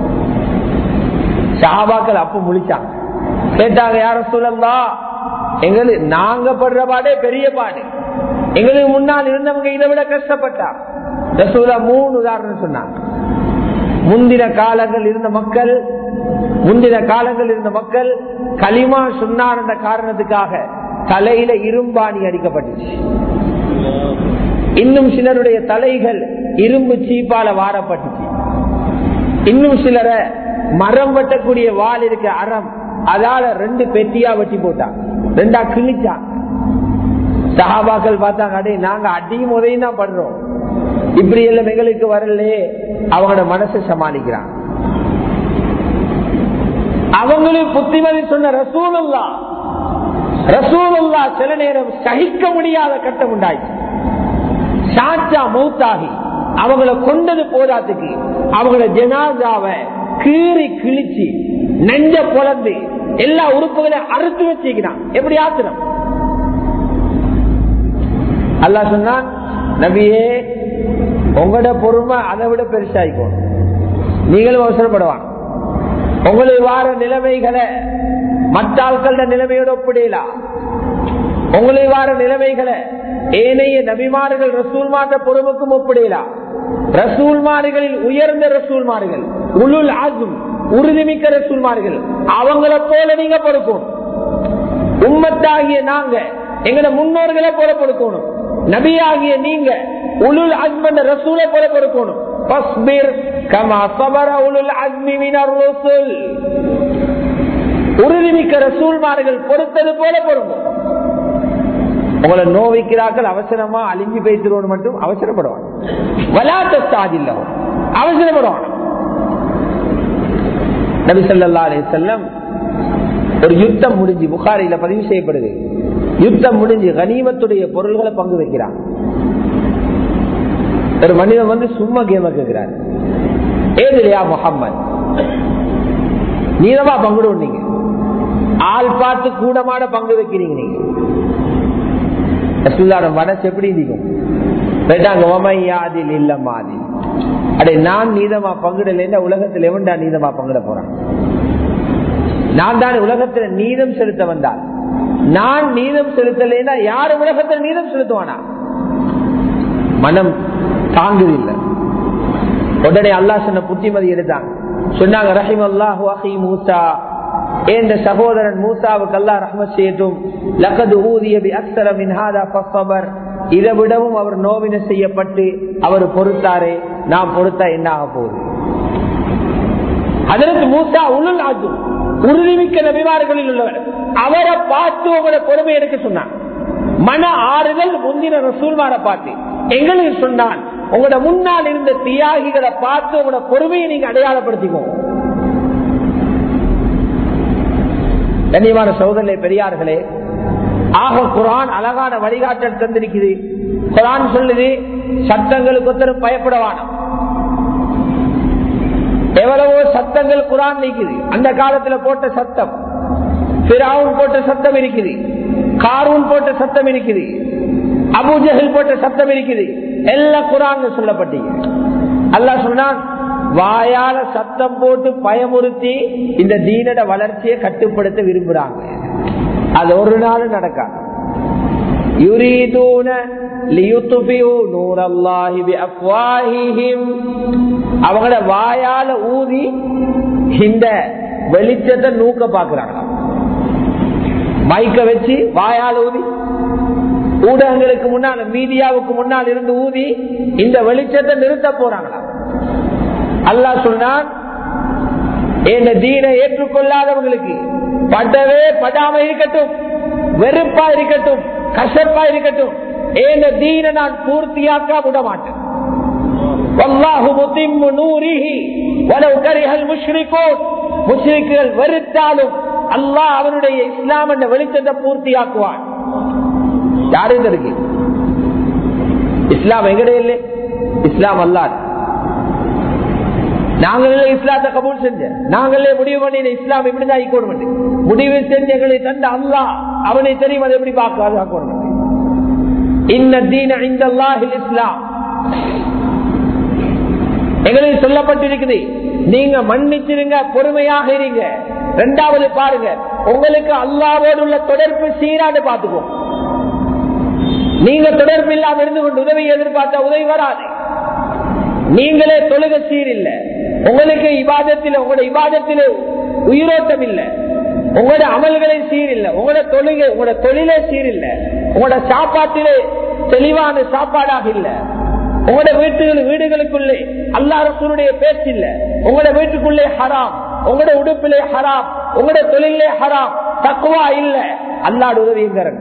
சஹாபாக்கள் அப்ப முழிச்சாங்க கேட்டாங்க யார சொல்லலா எங்களுக்கு நாங்க படுற பாடே பெரிய பாடு எங்களுக்கு முன்னால் இருந்தவங்க இதை விட கஷ்டப்பட்டா ரசூலா மூணு உதாரணம் சொன்னாங்க முந்தின காலங்கள் இருந்த மக்கள் முந்தின காலங்கள் இருந்த மக்கள் களிமா சொன்னார் என்ற காரணத்துக்காக தலையில இரும்பாணி அடிக்கப்பட்டுச்சு இன்னும் சிலருடைய தலைகள் இரும்பு சீப்பால வாரப்பட்டுச்சு இன்னும் சிலரை மரம் வெட்டக்கூடிய வால் இருக்க அறம் அதால ரெண்டு பெட்டியா வெட்டி போட்டாங்க ரெண்டா கிழிச்சாங்க சஹாபாக்கள் பார்த்தாங்க அடே நாங்க அடியும் உதவியும் தான் படுறோம் இப்படி எல்லாம் எங்களுக்கு வரலையே அவங்களோட மனசை சமாளிக்கிறாங்க அவங்களும் புத்திமதி சொன்ன ரசூலுல்லா ரசூலுல்லா சில நேரம் சகிக்க முடியாத கட்டம் உண்டாயிடுச்சு சாச்சா மௌத்தாகி அவங்கள கொண்டது போதாத்துக்கு அவங்கள ஜனாதாவை கீறி கிழிச்சு நெஞ்ச பொழந்து எல்லா உறுப்புகளையும் அறுத்து வச்சுக்கிறான் எப்படி ஆத்திரம் அல்லா சொன்னான் நபியே உங்களோட பொறுமை அதை விட பெருசாயிக்கும் நீங்களும் அவசரப்படுவாங்க உங்களுக்கு வார நிலைமைகளை மற்ற ஆட்கள நிலைமையோட ஒப்பிடலாம் உங்களுக்கு வார நிலைமைகளை ஏனைய நபிமார்கள் ரசூல்மார்ட பொறுப்புக்கும் ஒப்பிடலாம் ரசூல்மார்களில் உயர்ந்த ரசூல்மார்கள் உளுல் ஆகும் உறுதிமிக்க ரசூல்மார்கள் அவங்கள போல நீங்க பொறுக்கணும் உம்மத்தாகிய நாங்க எங்கட முன்னோர்களை போல பொறுக்கணும் நபியாகிய நீங்க உளுல் அஜ்மன் ரசூலை போல பொறுக்கணும் உறுதிமிக்க ரசூல்மார்கள் பொறுத்தது போல பொறுக்கும் உங்களை நோவிக்கிறார்கள் அவசரமா அழிஞ்சு பேசுறோம் மட்டும் அவசரப்படுவாங்க வலாத்த சாதில்ல அவசரப்படுவாங்க நபி சொல்லா அலி செல்லம் ஒரு யுத்தம் முடிஞ்சு புகாரில பதிவு செய்யப்படுது யுத்தம் முடிஞ்சு கனிமத்துடைய பொருள்களை பங்கு வைக்கிறான் ஒரு மனிதன் வந்து சும்மா கேம கேட்கிறார் ஏதுலையா முகம்மது நீளமா பங்குடும் நீங்க ஆள் பார்த்து கூடமாட பங்கு வைக்கிறீங்க நீங்க ரசூல்லாட மனசு எப்படி இருக்கும் கேட்டாங்க ஓமையாதில் இல்ல மாதிரி அடே நான் நீதமா பங்கிடல உலகத்தில் எவன்டா நீதமா பங்கிட போறான் நான் தான் உலகத்துல நீதம் செலுத்த வந்தால் நான் நீதம் செலுத்தலைன்னா யாரு உலகத்தில் நீதம் செலுத்துவானா மனம் தாங்குதில்லை உடனே அல்லா சொன்ன புத்திமதி எடுத்தாங்க சொன்னாங்க ரஹிம் அல்லாஹு அஹி மூசா என்ற சகோதரன் மூசாவுக்கு அல்லா ரஹ்மத் செய்யட்டும் லக்கது ஊதியபி அக்சர மின்ஹாதா ஃபஸ்ஸபர் இதை விடவும் அவர் நோவின செய்யப்பட்டு அவர் பொறுத்தாரே நாம் பொறுத்தா என்ன ஆக போகுது அதற்கு மூசா உளுள் ஆகும் உறுதிமிக்க நபிமார்களில் உள்ளவர் அவரை பார்த்து உங்களோட பொறுமை எடுக்க சொன்னான் மன ஆறுதல் முந்தின ரசூல்மாரை பார்த்து எங்களுக்கு சொன்னான் உங்களோட முன்னால் இருந்த தியாகிகளை பார்த்து உங்களோட பொறுமையை நீங்க அடையாளப்படுத்திக்கோங்க கண்ணியமான சோதனை பெரியார்களே ஆக குரான் அழகான வழிகாட்டல் தந்திருக்குது குரான் சொல்லுது சட்டங்களுக்கு ஒருத்தரும் பயப்படவான எவ்வளவோ சத்தங்கள் குரான் நீக்குது அந்த காலத்துல போட்ட சத்தம் பிராவுன் போட்ட சத்தம் இருக்குது காரூன் போட்ட சத்தம் இருக்குது அபுஜஹல் போட்ட சத்தம் இருக்குது எல்லாம் குரான் சொல்லப்பட்டீங்க அல்லா சொன்னான் வாயால சத்தம் போட்டு பயமுறுத்தி இந்த தீனட வளர்ச்சியை கட்டுப்படுத்த விரும்புறாங்க அது ஒரு நாள் நடக்காது அவங்கள வாயால ஊதி இந்த வெளிச்சத்தை நூக்க பாக்குறாங்களாம் மைக்க வச்சு வாயால ஊதி ஊடகங்களுக்கு முன்னால் மீடியாவுக்கு முன்னால் இருந்து ஊதி இந்த வெளிச்சத்தை நிறுத்த போறாங்களாம் அல்லாஹ் சொன்னான் இந்த தீனை ஏற்றுக்கொள்ளாதவங்களுக்கு படவே படாம இருக்கட்டும் வெறுப்பா இருக்கட்டும் கசப்பா இருக்கட்டும் ஏன தீனை நான் பூர்த்தியாக்க விட மாட்டேன் வெறுத்தாலும் அல்லாஹ் அவருடைய இஸ்லாம் என்ற வெளிச்சத்தை பூர்த்தியாக்குவான் யாரு இருக்கு இஸ்லாம் எங்கடைய இல்லை இஸ்லாம் அல்லாது நாங்களே இஸ்லாத்தை கபூல் செஞ்ச நாங்களே முடிவு பண்ணி இஸ்லாம் இப்படிதான் ஆயிக்கணும் முடிவு செஞ்சு எங்களை தந்த அல்லா அவனை தெரியும் அதை எப்படி பார்க்க இன்ன தீன இந்த இஸ்லாம் எங்களுக்கு சொல்லப்பட்டிருக்குது நீங்க மன்னிச்சிருங்க பொறுமையாக இருங்க ரெண்டாவது பாருங்க உங்களுக்கு அல்லாவோடு உள்ள தொடர்பு சீராடு பார்த்துக்கோ நீங்க தொடர்பு இல்லாம இருந்து கொண்டு உதவி எதிர்பார்த்த உதவி வராது நீங்களே தொழுக சீரில்ல உங்களுக்கு இபாதத்தில் உங்களோட இபாதத்தில் உயிரோட்டம் இல்லை உங்களோட அமல்களே சீரில்ல உங்களோட தொழுகை உங்களோட தொழிலே சீரில்ல உங்களோட சாப்பாட்டிலே தெளிவான சாப்பாடாக இல்ல உங்களோட வீட்டுகள் வீடுகளுக்குள்ளே அல்லாரசனுடைய பேச்சு இல்ல உங்களோட வீட்டுக்குள்ளே ஹராம் உங்களோட உடுப்பிலே ஹராம் உங்களோட தொழிலே ஹராம் தக்குவா இல்ல அல்லாடு உதவிங்கிறன்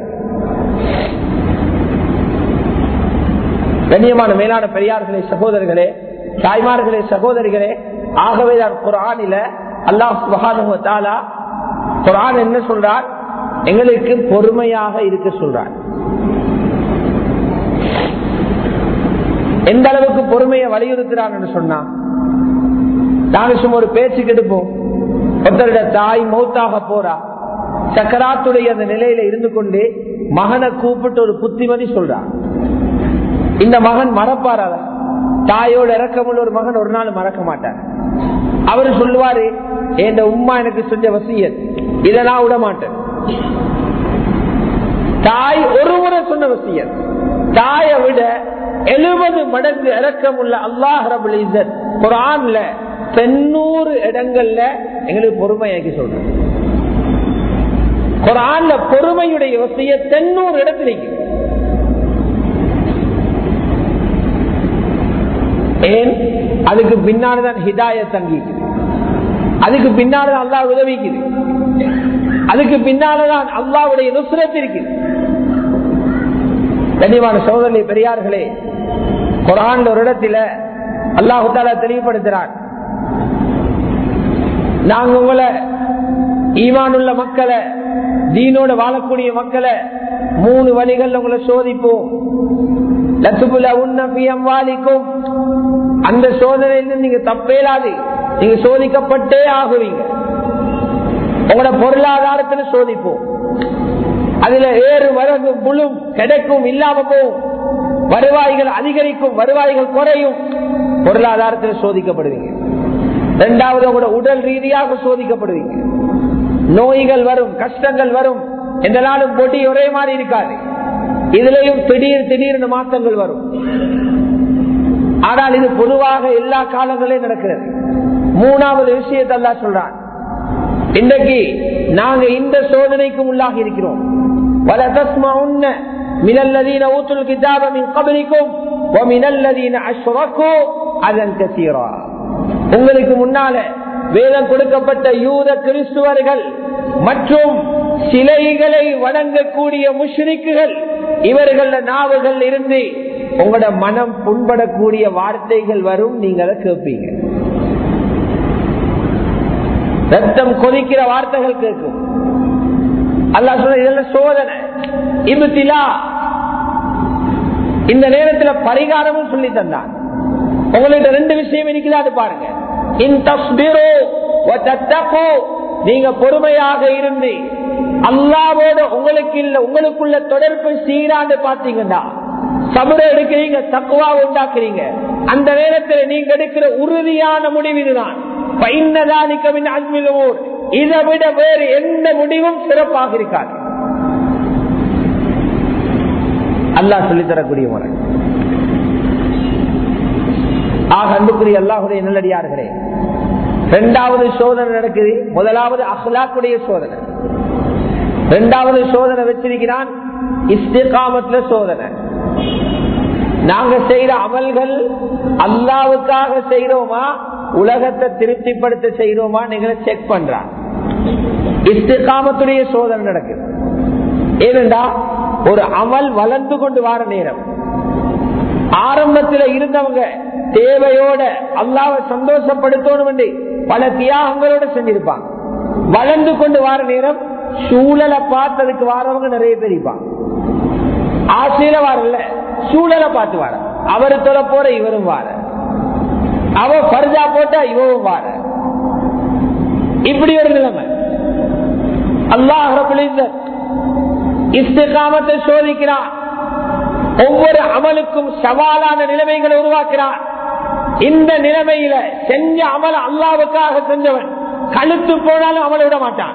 கண்ணியமான மேலான பெரியார்களே சகோதரர்களே தாய்மார்களே சகோதரிகளே ஆகவேதான் குரானில அல்லாஹ் தாலா குரான் என்ன சொல்றார் எங்களுக்கு பொறுமையாக இருக்க சொல்றார் எந்த அளவுக்கு பொறுமையை வலியுறுத்துறான்னு சொன்னா நாங்க சும்மா ஒரு பேச்சு கெடுப்போம் ஒருத்தருடைய தாய் மௌத்தாக போறா சக்கராத்துடைய அந்த நிலையில இருந்து கொண்டு மகனை கூப்பிட்டு ஒரு புத்திமதி சொல்றான் இந்த மகன் மறப்பாரா தாயோட இறக்கமுள்ள ஒரு மகன் ஒரு நாள் மறக்க மாட்டார் அவரு சொல்லுவாரு என் உமா எனக்கு செஞ்ச வசியத் இதை நான் விட மாட்டேன் தாய் ஒரு முறை சொன்ன வசியத் தாயை விட எழுபது மடங்கு இறக்கம் உள்ள அல்லாஹ் ரபுல் இசத் குரான்ல தொண்ணூறு இடங்கள்ல எங்களுக்கு பொறுமையாக்கி சொல்றேன் குரான்ல பொறுமையுடைய வசிய தொண்ணூறு இடத்துல ஏன் அதுக்கு பின்னால்தான் ஹிதாய தங்கிக்குது அதுக்கு பின்னால்தான் அல்லா உதவிக்குது அதுக்கு பின்னால்தான் அல்லாவுடைய நுசுரத்து இருக்குது கண்ணியமான சோதனை பெரியார்களே குரான் ஒரு இடத்துல அல்லாஹு தாலா தெளிவுபடுத்துறான் நாங்க உங்களை ஈமானுள்ள மக்களை தீனோட வாழக்கூடிய மக்களை மூணு வழிகள் உங்களை சோதிப்போம் வாலிக்கும் அந்த சோதனையிலிருந்து நீங்க தப்பேலாது நீங்க சோதிக்கப்பட்டே ஆகுவீங்க உங்களோட பொருளாதாரத்துல சோதிப்போம் அதுல ஏறு வரகு புழும் கிடைக்கும் இல்லாம போகும் வருவாய்கள் அதிகரிக்கும் வருவாய்கள் குறையும் பொருளாதாரத்தில் சோதிக்கப்படுவீங்க இரண்டாவது உங்களோட உடல் ரீதியாக சோதிக்கப்படுவீங்க நோய்கள் வரும் கஷ்டங்கள் வரும் எந்த நாளும் பொடி ஒரே மாதிரி இருக்காது இதுலயும் திடீர் திடீர்னு மாற்றங்கள் வரும் ஆனால் இது பொதுவாக எல்லா காலங்களையும் நடக்கிறது மூணாவது விஷயத்தை எல்லாம் சொல்றான் இன்றைக்கு நாங்க இந்த சோதனைக்கும் உள்ளாகி இருக்கிறோம் من الذين اوتوا الكتاب من قبلكم ومن الذين اشركوا اذى كثيرا உங்களுக்கு முன்னால வேதம் கொடுக்கப்பட்ட யூத கிறிஸ்துவர்கள் மற்றும் சிலைகளை வணங்கக்கூடிய முஷ்ரிக்குகள் இவர்கள நாவுகள் இருந்து உங்களோட மனம் புண்படக்கூடிய வார்த்தைகள் வரும் நீங்க அதை கேட்பீங்க ரத்தம் கொதிக்கிற வார்த்தைகள் கேட்கும் அல்லா சொல்ற இதெல்லாம் சோதனை இபுத்திலா இந்த நேரத்தில் பரிகாரமும் சொல்லி தந்தான் உங்கள்கிட்ட ரெண்டு விஷயம் இருக்கிறாரு பாருங்க நீங்க பொறுமையாக இருந்து அல்லாவோட உங்களுக்கு இல்ல உங்களுக்குள்ள தொடர்பு சீராண்டு பாத்தீங்கன்னா சபுர எடுக்கிறீங்க தக்குவா உண்டாக்குறீங்க அந்த நேரத்தில் நீங்க எடுக்கிற உறுதியான முடிவு இதுதான் பைன்னதானிக்கவின் அன்பிலூர் இதை விட வேறு எந்த முடிவும் சிறப்பாக இருக்காது அல்லாஹ் சொல்லித்தரக்கூடிய முறை ஆக அன்புக்குரிய அல்லாஹுடைய நல்லடியார்களே இரண்டாவது சோதனை நடக்குது முதலாவது அஹ்லாக்குடைய சோதனை இரண்டாவது சோதனை வச்சிருக்கிறான் இஸ்திகாமத்துல சோதனை நாங்க செய்யற அமல்கள் அல்லாவுக்காக செய்யறோமா உலகத்தை திருப்திப்படுத்த செய்யறோமா நீங்க செக் பண்றான் இஸ்திகாமத்துடைய சோதனை நடக்குது ஏனென்றா ஒரு அமல் வளர்ந்து கொண்டு வார நேரம் ஆரம்பத்தில் இருந்தவங்க தேவையோட அல்லாவை சந்தோஷப்படுத்தணும் பல தியாகங்களோட செஞ்சிருப்பாங்க வளர்ந்து கொண்டு வார நேரம் சூழலை பார்த்ததுக்கு வாரவங்க நிறைய பேர் இருப்பாங்க ஆசையில வரல சூழலை பார்த்து வார அவரு தொலை போற இவரும் வார அவ பர்ஜா போட்டா இவவும் வார இப்படி ஒரு நிலைமை அல்லாஹ் இஸ்திகாமத்தை சோதிக்கிறான் ஒவ்வொரு அமலுக்கும் சவாலான நிலைமைகளை உருவாக்கிறான் இந்த நிலைமையில செஞ்ச அமல அல்லாவுக்காக செஞ்சவன் கழுத்து போனாலும் அமல விட மாட்டான்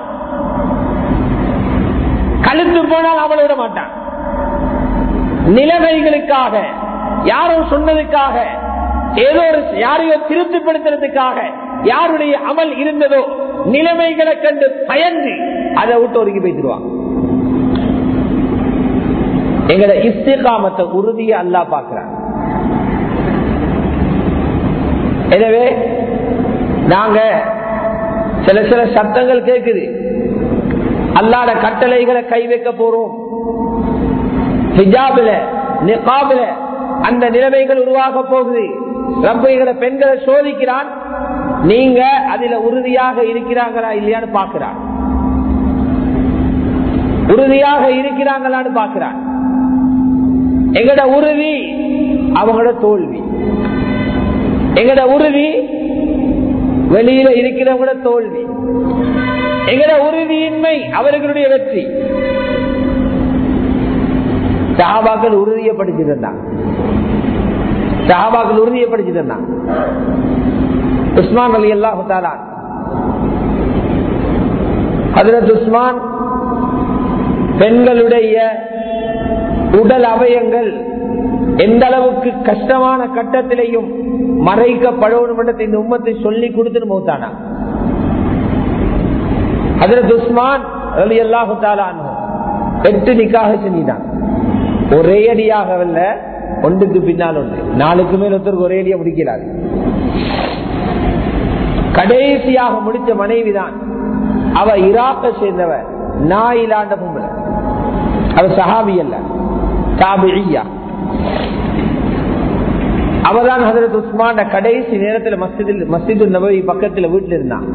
கழுத்து போனாலும் அமல விட மாட்டான் நிலைமைகளுக்காக யாரோ சொன்னதுக்காக ஏதோ ஒரு யாரையோ திருப்திப்படுத்துறதுக்காக யாருடைய அமல் இருந்ததோ நிலைமைகளை கண்டு பயந்து அதை விட்டு ஒதுக்கி போய்த்துருவான் எங்கட இஸ்திகாமத்தை உறுதியை அல்லா பாக்குறான் எனவே நாங்க சில சில சத்தங்கள் கேக்குது அல்லாட கட்டளைகளை கை வைக்க போறோம் ஹிஜாபில நிகாபில அந்த நிலைமைகள் உருவாக போகுது ரப்பைகளை பெண்களை சோதிக்கிறான் நீங்க அதுல உறுதியாக இருக்கிறாங்களா இல்லையான்னு பாக்குறான் உறுதியாக இருக்கிறாங்களான்னு பாக்குறான் எங்கட உறுதி அவங்களோட தோல்வி எங்கட உறுதி வெளியில இருக்கிறவங்களோட தோல்வி எங்கட உறுதியின்மை அவர்களுடைய வெற்றி சஹாபாக்கள் உறுதியை படிச்சிருந்தான் சஹாபாக்கள் உறுதியை படிச்சிருந்தான் உஸ்மான் அலி அல்லாஹு ஹதரத் உஸ்மான் பெண்களுடைய உடல் அவயங்கள் எந்த அளவுக்கு கஷ்டமான கட்டத்திலையும் மறைக்கப்படணும் என்ற இந்த உம்மத்தை சொல்லி கொடுத்துட்டு மௌத்தானா ஹதரத் உஸ்மான் அலி அல்லாஹு எட்டு நிக்காக செஞ்சினான் ஒரே அடியாக அல்ல ஒன்றுக்கு பின்னால் ஒன்று நாளுக்கு மேல் ஒருத்தருக்கு ஒரே அடியா முடிக்கிறாரு கடைசியாக முடிச்ச மனைவிதான் அவ இராக்க சேர்ந்தவ நாயிலாண்ட பொம்பளை அவ சஹாபி அல்ல தாபியா அவதான் ஹசரத் உஸ்மான கடைசி நேரத்தில் மஸ்ஜிதில் மஸ்ஜிது நபவி பக்கத்தில் வீட்டில் இருந்தான்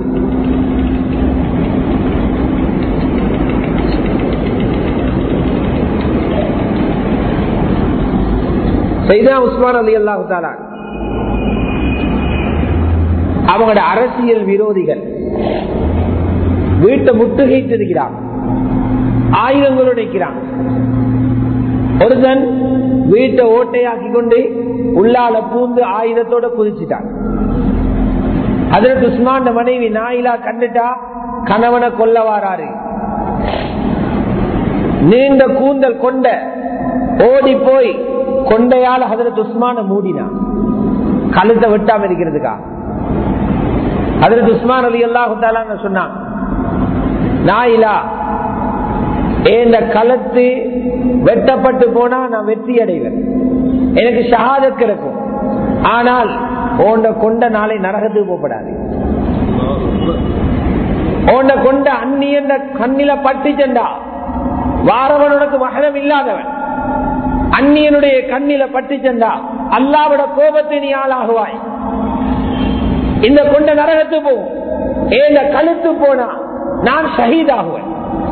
சைதா உஸ்மான் அலி அல்லாஹு தாலா அவங்களோட அரசியல் விரோதிகள் வீட்டை முட்டுகைத்து இருக்கிறான் ஆயுதங்களோடு நிற்கிறான் ஒருத்தன் வீட்டை ஓட்டையாக்கி கொண்டு உள்ளால பூந்து ஆயுதத்தோட குதிச்சுட்டான் அதற்கு உஸ்மான் மனைவி நாயிலா கண்டுட்டா கணவனை கொல்ல வாராரு நீண்ட கூந்தல் கொண்ட ஓடி போய் கொண்டையால் ஹதரத் உஸ்மான மூடினான் கழுத்தை வெட்டாம இருக்கிறதுக்கா ஹதரத் உஸ்மான் அலி அல்லாஹு சொன்னான் நாயிலா இந்த களத்து வெட்டப்பட்டு போனா நான் வெற்றி அடைவேன் எனக்கு ஷஹாதத் கிடைக்கும் ஆனால் ஓண்ட கொண்ட நாளை நரகத்துக்கு போகப்படாது ஓண்ட கொண்ட அந்நியன்ற கண்ணில பட்டு சென்றா வாரவன் உனக்கு மகனம் இல்லாதவன் அந்நியனுடைய கண்ணில பட்டு சென்றா அல்லாவோட கோபத்தை நீ ஆளாகுவாய் இந்த கொண்ட நரகத்து போகும் ஏந்த கழுத்து போனா நான் ஷஹீதாகுவேன்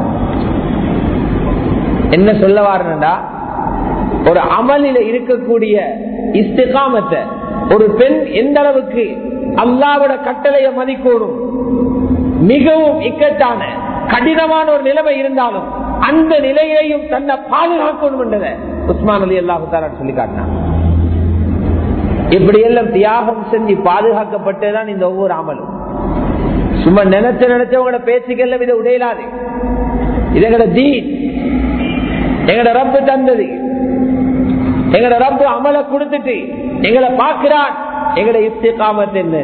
என்ன சொல்ல வாரண்டா ஒரு அமலில இருக்கக்கூடிய இஸ்திகாமத்தை ஒரு பெண் எந்த அளவுக்கு அல்லாவோட கட்டளையை மதிக்கணும் மிகவும் இக்கட்டான கடினமான ஒரு நிலைமை இருந்தாலும் அந்த நிலையையும் தன்னை பாதுகாக்கணும் என்றதை உஸ்மான் அலி அல்லாஹு சொல்லி காட்டினான் இப்படி எல்லாம் தியாகம் செஞ்சு பாதுகாக்கப்பட்டதுதான் இந்த ஒவ்வொரு அமலும் சும்மா நினைச்ச நினைச்சவங்களோட பேச்சுக்கெல்லாம் இதை உடையலாது இதோட தீன் எங்கட ரப்பு தந்தது எங்கட ரப்பு அமல கொடுத்துட்டு எங்களை பார்க்கிறான் எங்கட இஸ்திகாமத் என்ன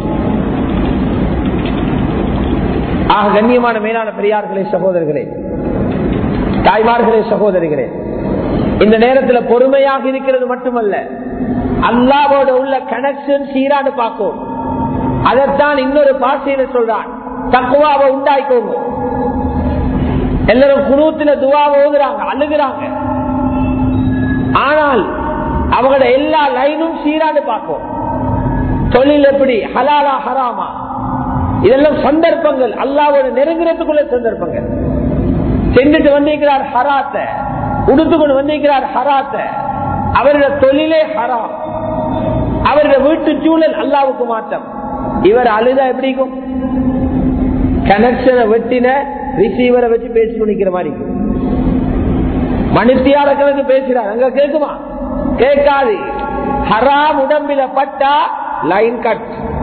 ஆக கண்ணியமான மேலான பெரியார்களே சகோதரர்களே தாய்மார்களே சகோதரிகளே இந்த நேரத்தில் பொறுமையாக இருக்கிறது மட்டுமல்ல அல்லாவோட உள்ள கனெக்ஷன் சீரான்னு பார்க்கும் அதைத்தான் இன்னொரு பாசையில சொல்றான் தக்குவாவை உண்டாய்க்கோங்க எல்லாரும் குரூத்துல துவாவை ஓதுறாங்க அழுகுறாங்க ஆனால் அவங்களோட எல்லா லைனும் சீரான்னு பார்க்கும் தொழில் எப்படி ஹலாலா ஹராமா இதெல்லாம் சந்தர்ப்பங்கள் அல்லாவோட நெருங்குறதுக்குள்ள சந்தர்ப்பங்கள் செஞ்சுட்டு வந்திருக்கிறார் ஹராத்த உடுத்துக்கொண்டு வந்திருக்கிறார் ஹராத்த அவருடைய தொழிலே ஹராம் அவர் அவருடைய வீட்டு சூழல் அல்லாவுக்கு மாற்றம் இவர் அழுதா எப்படிக்கும் கனெக்ஷனை வெட்டின ரிசீவரை வச்சு பேசி நிக்கிற மாதிரி இருக்கும். மனுஷியாளர்களுக்கு பேசுறார் அங்க கேக்குமா கேட்காது ஹராம் உடம்பில பட்டா லைன் கட்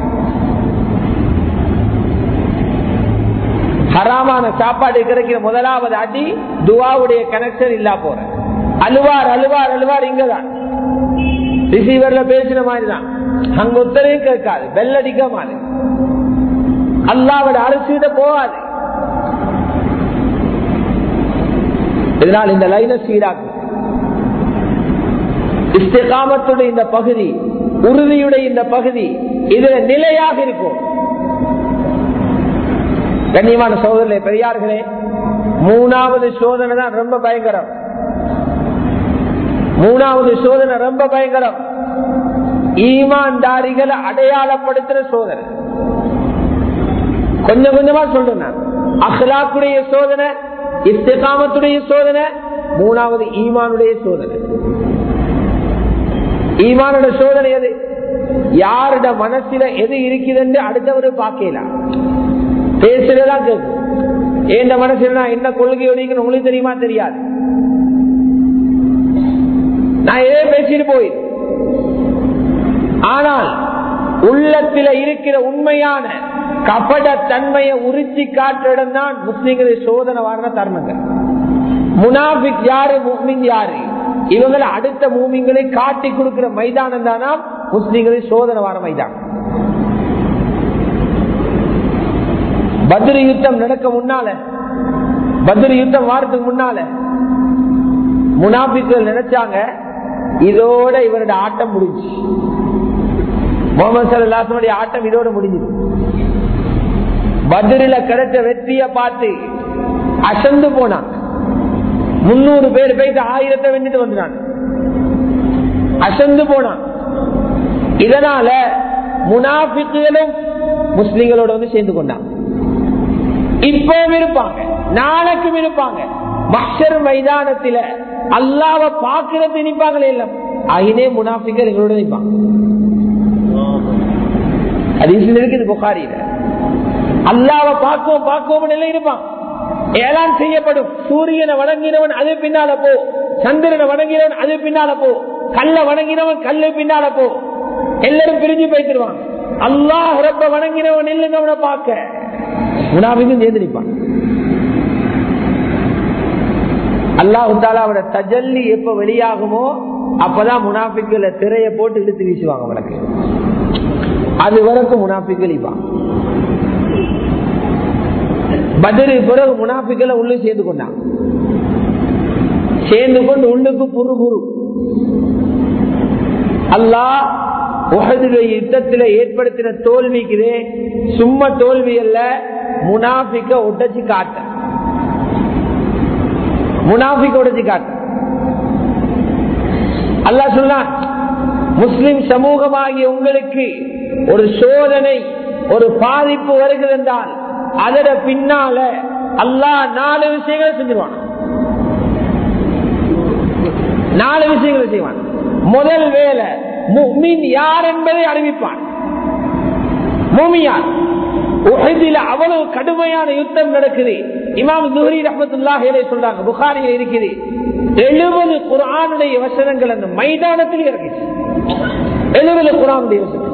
ஹராமான சாப்பாடு கிடைக்கிற முதலாவது அடி துவாவுடைய கனெக்ஷன் இல்லா போற அழுவார் அழுவார் அழுவார் இங்கதான் ரிசீவர்ல பேசின மாதிரி தான் அங்க உத்தரையும் கேட்காது பெல் அடிக்க மாதிரி அல்லாவோட அரசிட போகாது இதனால் இந்த லைன சீராக்கு இஸ்திகாமத்துடைய இந்த பகுதி உறுதியுடைய இந்த பகுதி இதுல நிலையாக இருக்கும் கண்ணியமான சோதனை பெரியார்களே மூணாவது சோதனை தான் ரொம்ப பயங்கரம் மூணாவது சோதனை ரொம்ப பயங்கரம் ஈமான்தாரிகளை அடையாளப்படுத்துற சோதனை கொஞ்சம் கொஞ்சமா சொல்றேன் நான் அஹ்லாக்குடைய சோதனை இஸ்திகாமத்துடைய சோதனை மூணாவது ஈமானுடைய சோதனை ஈமானோட சோதனை எது யாரோட மனசுல எது இருக்குதுன்னு அடுத்தவரு பார்க்கலாம் பேசுறதா கேட்கும் என் மனசுல நான் என்ன கொள்கையோட உங்களுக்கு தெரியுமா தெரியாது நான் ஏதோ பேசிட்டு போயிரு ஆனால் உள்ளத்துல இருக்கிற உண்மையான கபட தன்மையை உறுத்தி காட்டுற இடம் தான் முஸ்லீம்களுடைய சோதனை வாரண தருணங்கள் முனாபிக் யாரு முஸ்லிம் யாரு இவங்களை அடுத்த மூமிங்களை காட்டி கொடுக்கிற மைதானம் தானா முஸ்லீம்களின் சோதனை வார மைதானம் பத்ரி யுத்தம் நடக்க முன்னால பத்ரி யுத்தம் வாரத்துக்கு முன்னால முனாபிக்கள் நினைச்சாங்க இதோட இவரோட ஆட்டம் முடிஞ்சு முகமது சல்லாசனுடைய ஆட்டம் இதோட முடிஞ்சது பத்ரில கிடைச்ச வெற்றிய பார்த்து அசந்து போனான் முன்னூறு பேர் போயிட்டு ஆயிரத்தை வெண்டிட்டு வந்துட்டான் அசந்து போனான் இதனால முனாபிக்குகளும் முஸ்லிம்களோட வந்து சேர்ந்து கொண்டான் இப்பவும் இருப்பாங்க நாளைக்கும் இருப்பாங்க மக்சர் மைதானத்தில அல்லாவ பாக்குறது நிற்பாங்களே இல்ல அகினே முனாபிக்கர் எங்களோட நிற்பாங்க அது இருக்குது புகாரியில அல்லாவ பார்க்கவும் பார்க்கவும் நிலை இருப்பான் ஏலான் செய்யப்படும் சூரியனை வணங்கினவன் அது பின்னால போ சந்திரனை வணங்கினவன் அது பின்னால போ கல்ல வணங்கினவன் கல்லு பின்னால போ எல்லாரும் பிரிஞ்சு போய்த்திருவான் அல்லாஹ் ரொம்ப வணங்கினவன் இல்லைங்க அவனை பார்க்க உணாவிக்கும் சேர்ந்து நிற்பான் அல்லாஹு தாலாவோட தஜல்லி எப்ப வெளியாகுமோ அப்பதான் முனாபிக்கள திரைய போட்டு இழுத்து வீசுவாங்க உனக்கு அது வரைக்கும் முனாபிக்கள் இப்பான் பதிரு பிறகு முனாபிக்களை உள்ளே சேர்ந்து கொண்டான் சேர்ந்து கொண்டு உள்ளுக்கு புரு புரு அல்லாஹ் உகதுடைய யுத்தத்தில் ஏற்படுத்தின தோல்விக்குதே சும்மா தோல்வி அல்ல முனாபிக்க உடச்சி காட்ட முனாபிக்க உடச்சி காட்ட அல்லா சொன்னான் முஸ்லிம் சமூகமாகிய உங்களுக்கு ஒரு சோதனை ஒரு பாதிப்பு வருகிறது என்றால் அதோட பின்னால அல்லாஹ் நாலு விஷயங்களை செஞ்சிருவான் நாலு விஷயங்களை செய்வான் முதல் வேலை முக்மின் யார் என்பதை அறிவிப்பான் மூமியார் உஹதில அவ்வளவு கடுமையான யுத்தம் நடக்குது இமாம் துஹரி ரஹமத்துல்லாஹே சொல்றாங்க புகாரியில் இருக்குது எழுபது குரானுடைய வசனங்கள் அந்த மைதானத்தில் இறங்கிச்சு எழுபது குரானுடைய வசனம்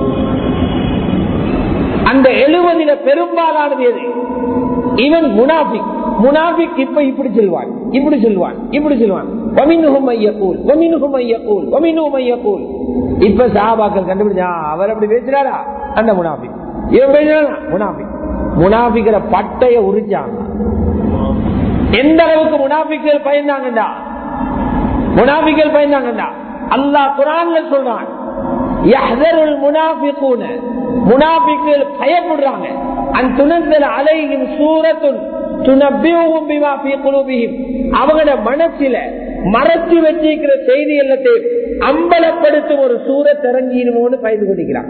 அந்த எழுபதில பெரும்பாலானது எது இவன் முனாபிக் முனாபிக் இப்ப இப்படி செல்வான் இப்படி செல்வான் இப்படி செல்வான் இப்ப சாபாக்கள் கண்டுபிடிச்சா அவர் அப்படி பேசுறாரா அந்த முனாபிக் இவன் பேசுறானா முனாபிக் முனாபிக்கிற பட்டைய உரிச்சாங்க எந்த அளவுக்கு முனாபிக்கள் பயந்தாங்கண்டா முனாபிக்கள் பயந்தாங்கண்டா அல்லாஹ் குரான்ல சொல்றான் முனாபிக்கூன முனாபிக்கள் பயப்படுறாங்க அந்த துணந்தல் அலையும் சூரத்துன் அவங்களோட மனசில மறைச்சு வச்சிருக்கிற செய்தி எல்லாத்தையும் அம்பலப்படுத்தும் ஒரு சூரத் இறங்கிடுமோன்னு பயந்து கொண்டிருக்கிறான்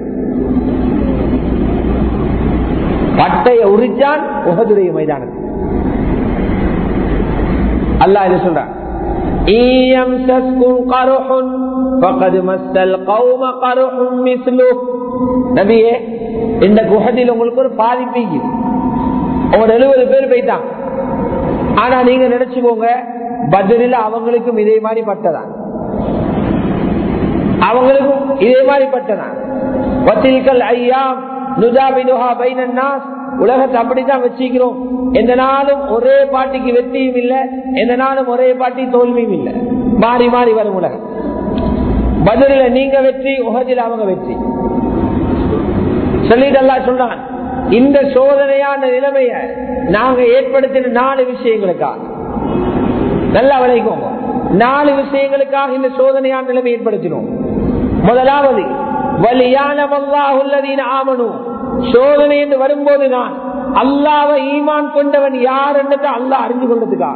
பட்டைய உரிச்சான் உகதுடைய மைதானத்தில் அல்லா இது சொல்றான் நபியே இந்த குகத்தில் உங்களுக்கு ஒரு பாதிப்பு உங்களோட எழுபது பேர் போயிட்டாங்க ஆனா நீங்க நினைச்சுக்கோங்க பதிலில் அவங்களுக்கும் இதே மாதிரி பட்டதான் அவங்களுக்கும் இதே மாதிரி பட்டதான் வத்தில்கள் ஐயா நுஜாபினுஹா பைனன்னாஸ் உலகத்தை அப்படித்தான் வச்சுக்கிறோம் எந்த நாளும் ஒரே பாட்டிக்கு வெற்றியும் இல்ல எந்த நாளும் ஒரே பாட்டி தோல்வியும் இல்ல மாறி மாறி வரும் உலகம் பதில நீங்க வெற்றி உகதில் அவங்க வெற்றி சொல்லிட்டு சொல்றான் இந்த சோதனையான நிலைமைய நாங்க ஏற்படுத்தின நாலு விஷயங்களுக்காக நல்லா விளைக்கோங்க நாலு விஷயங்களுக்காக இந்த சோதனையான நிலைமை ஏற்படுத்தினோம் முதலாவது வலியான ஆமனும் சோதனை என்று வரும்போது நான் அல்லாவை ஈமான் கொண்டவன் யார் என்றதை அல்லாஹ் அறிந்து கொண்டதுக்காக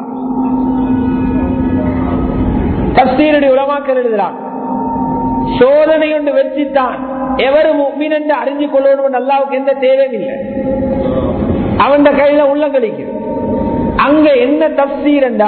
தஸ்தீருடைய உலமாக்கல் எழுதுகிறான் சோதனை ஒன்று வெற்றித்தான் எவரு மீன் என்று அறிஞ்சு கொள்ளணும் அல்லாவுக்கு எந்த தேவையும் இல்லை அவன் கையில உள்ள கிடைக்குது அங்க என்ன தப்சீர் என்றா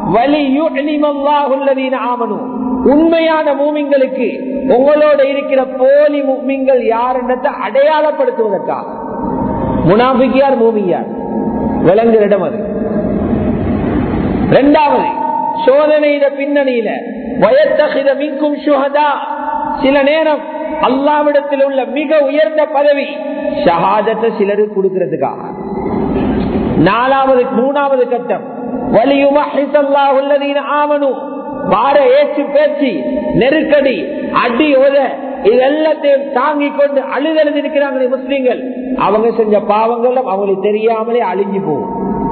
ஆமனும் உண்மையான மூமிங்களுக்கு உங்களோட இருக்கிற போலி மூமிங்கள் யார் என்றதை அடையாளப்படுத்துவதற்காக முனாபிக்கியார் மூமியார் விளங்குற இடம் அது இரண்டாவது சோதனையிட பின்னணியில வயத்தகித மிக்கும் சுகதா சில நேரம் அல்லாவிடத்தில் உள்ள மிக உயர்ந்த பதவி ஷஹாதத்தை சிலருக்கு கொடுக்கிறதுக்காக நாலாவது மூணாவது கட்டம் வலியுமா ஆமனு வார ஏச்சு பேச்சு நெருக்கடி அடி உத இது எல்லாத்தையும் தாங்கிக் கொண்டு அழுதழுது இருக்கிறாங்க முஸ்லீம்கள் அவங்க செஞ்ச பாவங்கள் அவங்களுக்கு தெரியாமலே அழிஞ்சு போகும்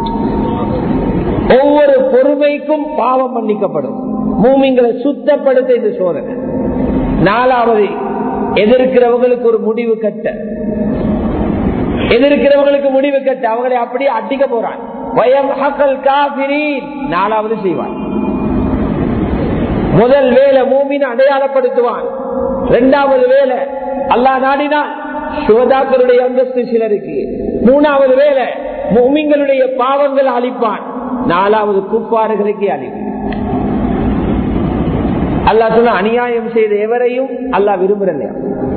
ஒவ்வொரு பொறுமைக்கும் பாவம் மன்னிக்கப்படும் மூமிங்களை சுத்தப்படுத்த இந்த சோதனை நாலாவது எதிர்க்கிறவங்களுக்கு ஒரு முடிவு கட்ட எதிர்க்கிறவங்களுக்கு முடிவு கட்ட அவங்களை அப்படியே அடிக்க போறான் நாலாவது செய்வான் முதல் வேலை மூமின் அடையாளப்படுத்துவான் இரண்டாவது வேலை அல்லா நாடினால் சுகதாக்களுடைய அந்தஸ்து சிலருக்கு மூணாவது வேலை மூமிங்களுடைய பாவங்கள் அழிப்பான் நாலாவது குப்பாறுகளுக்கே அழிவு அல்லா சொன்ன அநியாயம் செய்த எவரையும் அல்லா விரும்புறலையா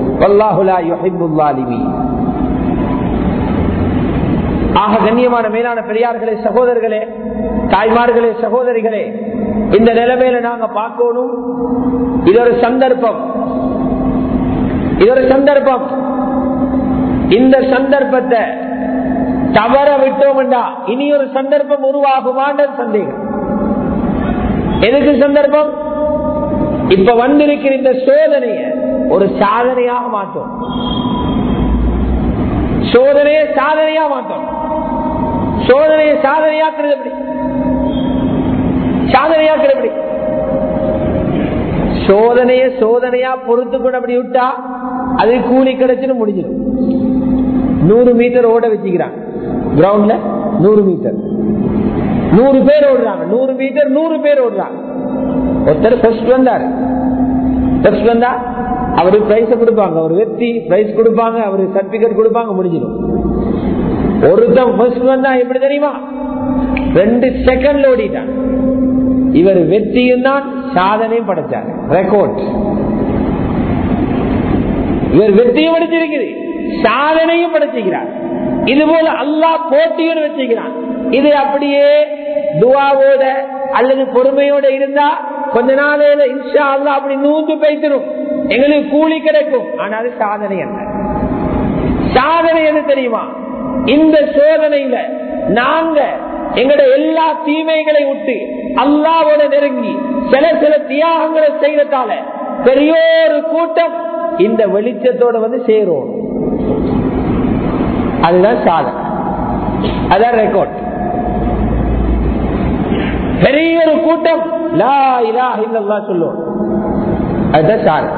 ஆக கண்ணியமான மேலான பெரியார்களே சகோதரர்களே தாய்மார்களே சகோதரிகளே இந்த நிலைமையில நாங்க பார்க்கணும் இது ஒரு சந்தர்ப்பம் இது ஒரு சந்தர்ப்பம் இந்த சந்தர்ப்பத்தை தவற விட்டோம்டா இனி ஒரு சந்தர்ப்பம் உருவாகுமான்ற சந்தேகம் எதுக்கு சந்தர்ப்பம் இப்ப வந்திருக்கிற இந்த சோதனைய ஒரு சாதனையாக மாற்றோம் சோதனையை சாதனையா மாற்றோம் சோதனையை சாதனையாக்குறது எப்படி சாதனையாக்குறது எப்படி சோதனைய சோதனையா பொறுத்து கூட அப்படி விட்டா அது கூலி கிடைச்சுன்னு முடிஞ்சிடும் நூறு மீட்டர் ஓட வச்சுக்கிறாங்க கிரவுண்ட்ல நூறு மீட்டர் நூறு பேர் ஓடுறாங்க நூறு மீட்டர் நூறு பேர் ஓடுறாங்க ஒருத்தர் ஃபர்ஸ்ட் வந்தாரு ஃபர்ஸ்ட் வந்தா அவருக்கு பிரைஸ் கொடுப்பாங்க அவர் வெற்றி பிரைஸ் கொடுப்பாங்க அவருக்கு சர்டிபிகேட் கொடுப்பாங்க முடிஞ்சிடும் ஒருத்தன் ஃபர்ஸ்ட் வந்தா எப்படி தெரியுமா ரெண்டு செகண்ட்ல ஓடிட்டான் இவர் வெற்றியும் தான் சாதனையும் படைச்சாரு ரெக்கார்ட் இவர் வெற்றியும் படைச்சிருக்குது சாதனையும் படைச்சிருக்கிறார் இது போல அல்லா போட்டியும் வச்சுக்கிறான் இது அப்படியே துவாவோட அல்லது பொறுமையோட இருந்தா கொஞ்ச நாளையில இன்ஷா அல்லா அப்படி நூந்து பேசிடும் எங்களுக்கு கூலி கிடைக்கும் ஆனால் சாதனை என்ன சாதனை எது தெரியுமா இந்த சோதனையில நாங்க எங்கட எல்லா தீமைகளை விட்டு அல்லாவோட நெருங்கி சில சில தியாகங்களை செய்யறதால பெரிய ஒரு கூட்டம் இந்த வெளிச்சத்தோட வந்து சேரும் அதுதான் சாதனை அதான் ரெக்கார்ட் பெரிய ஒரு கூட்டம் லா இலா இல்லல்லா சொல்லுவோம் அதுதான் சாதனை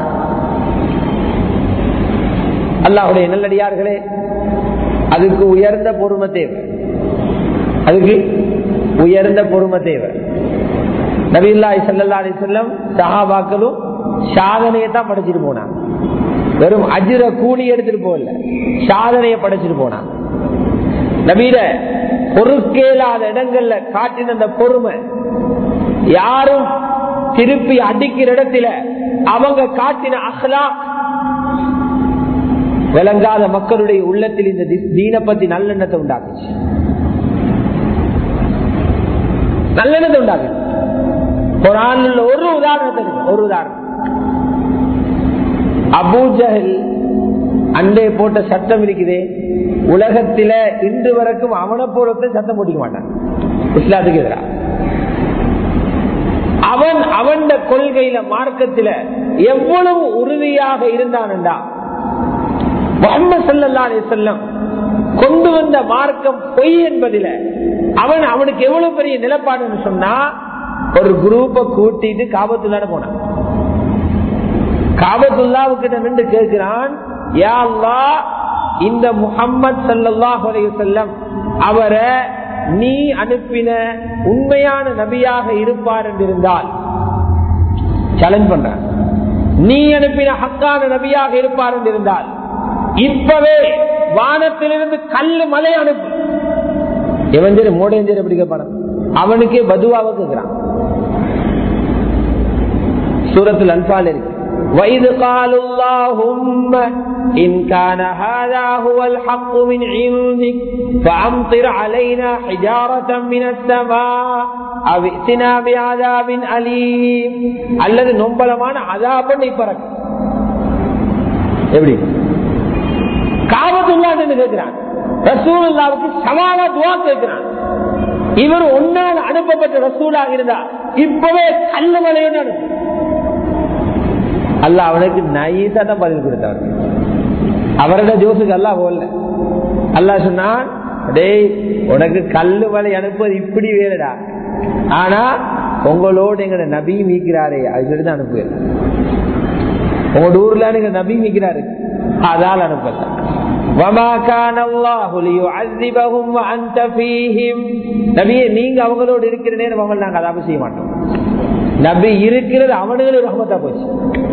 அல்லாஹுடைய நல்லடியார்களே அதுக்கு உயர்ந்த பொறுமை தேவை அதுக்கு உயர்ந்த பொறுமை தேவை நபில்லாய் சல்லா அலி செல்லம் சஹாபாக்களும் சாதனையை தான் படைச்சிட்டு போனாங்க வெறும் அஜிர கூலி எடுத்துட்டு போகல சாதனையை படைச்சிட்டு போனாங்க நபீர பொறுக்கேலாத இடங்கள்ல காட்டின அந்த பொறுமை யாரும் திருப்பி அடிக்கிற இடத்துல அவங்க காட்டின அஹ்லா விளங்காத மக்களுடைய உள்ளத்தில் இந்த தீன பத்தி நல்லெண்ணத்தை உண்டாக்குச்சு நல்லெண்ணத்தை உண்டாக்கு குரான்ல ஒரு உதாரணத்தை ஒரு உதாரணம் அபூஜஹல் அண்டே போட்ட சட்டம் இருக்குதே உலகத்தில இன்று வரைக்கும் அவனை போல சட்டம் போட்டிக்க மாட்டான் இஸ்லாத்துக்கு எதிராக அவன் அவன் கொள்கையில மார்க்கத்தில எவ்வளவு உறுதியாக இருந்தான்டா முகமது சல்லா அலி செல்லம் கொண்டு வந்த மார்க்கம் பொய் என்பதில அவன் அவனுக்கு எவ்வளவு பெரிய நிலப்பாடுன்னு சொன்னா ஒரு குரூப்பை கூட்டிட்டு காபத்துள்ளாட போனான் காபத்துல்லாவுக்கிட்ட நின்று கேட்கிறான் யா அல்லாஹ் இந்த முகம்மது சல்லாஹ் செல்லம் அவரை நீ அனுப்பின உண்மையான நபியாக இருப்பார் என்றிருந்தால் சேலஞ்ச் பண்ற நீ அனுப்பின ஹக்கான நபியாக இருப்பார் என்றிருந்தால் இப்பவே வானத்திலிருந்து கல்லு மலை அனுப்பு எவஞ்சரி மோடஞ்சரி எப்படி கேட்பான அவனுக்கே பதுவாக கேட்கிறான் சூரத்தில் அன்பால் இருக்கு وَإِذْ قَالُوا اللَّهُمَّ إِنْ كَانَ هَذَا هُوَ الْحَقُّ مِنْ عِنْدِكَ فَأَمْطِرْ عَلَيْنَا حِجَارَةً مِنَ السَّمَاءِ أَوْ ائْتِنَا بِعَذَابٍ أَلِيمٍ அல்லது நொம்பலமான அதாப நீ பறக்க எப்படி காவத்துள்ளான்னு கேட்கிறான் ரசூலுல்லாவுக்கு சமாள துவா கேட்கிறான் இவர் ஒன்னால் அனுப்பப்பட்ட ரசூலாக இருந்தா இப்பவே கல்லு மலையோடு அனுப்பு அல்ல அவனுக்கு நைசா தான் பதில் கொடுத்தவர் அவரோட ஜோசுக்கு அல்ல போல அல்லா சொன்னான் டேய் உனக்கு கல்லு வலை அனுப்புவது இப்படி வேறடா ஆனா உங்களோடு எங்க நபி மீக்கிறாரே அது சொல்லிதான் அனுப்புவேன் உங்களோட ஊர்ல எங்க நபி மீக்கிறாரு அதால் அனுப்பல நீங்க அவங்களோடு இருக்கிற நேரம் அவங்க நாங்க அதாப செய்ய மாட்டோம் நபி இருக்கிறது அவனுக்கு ரஹமத்தா போச்சு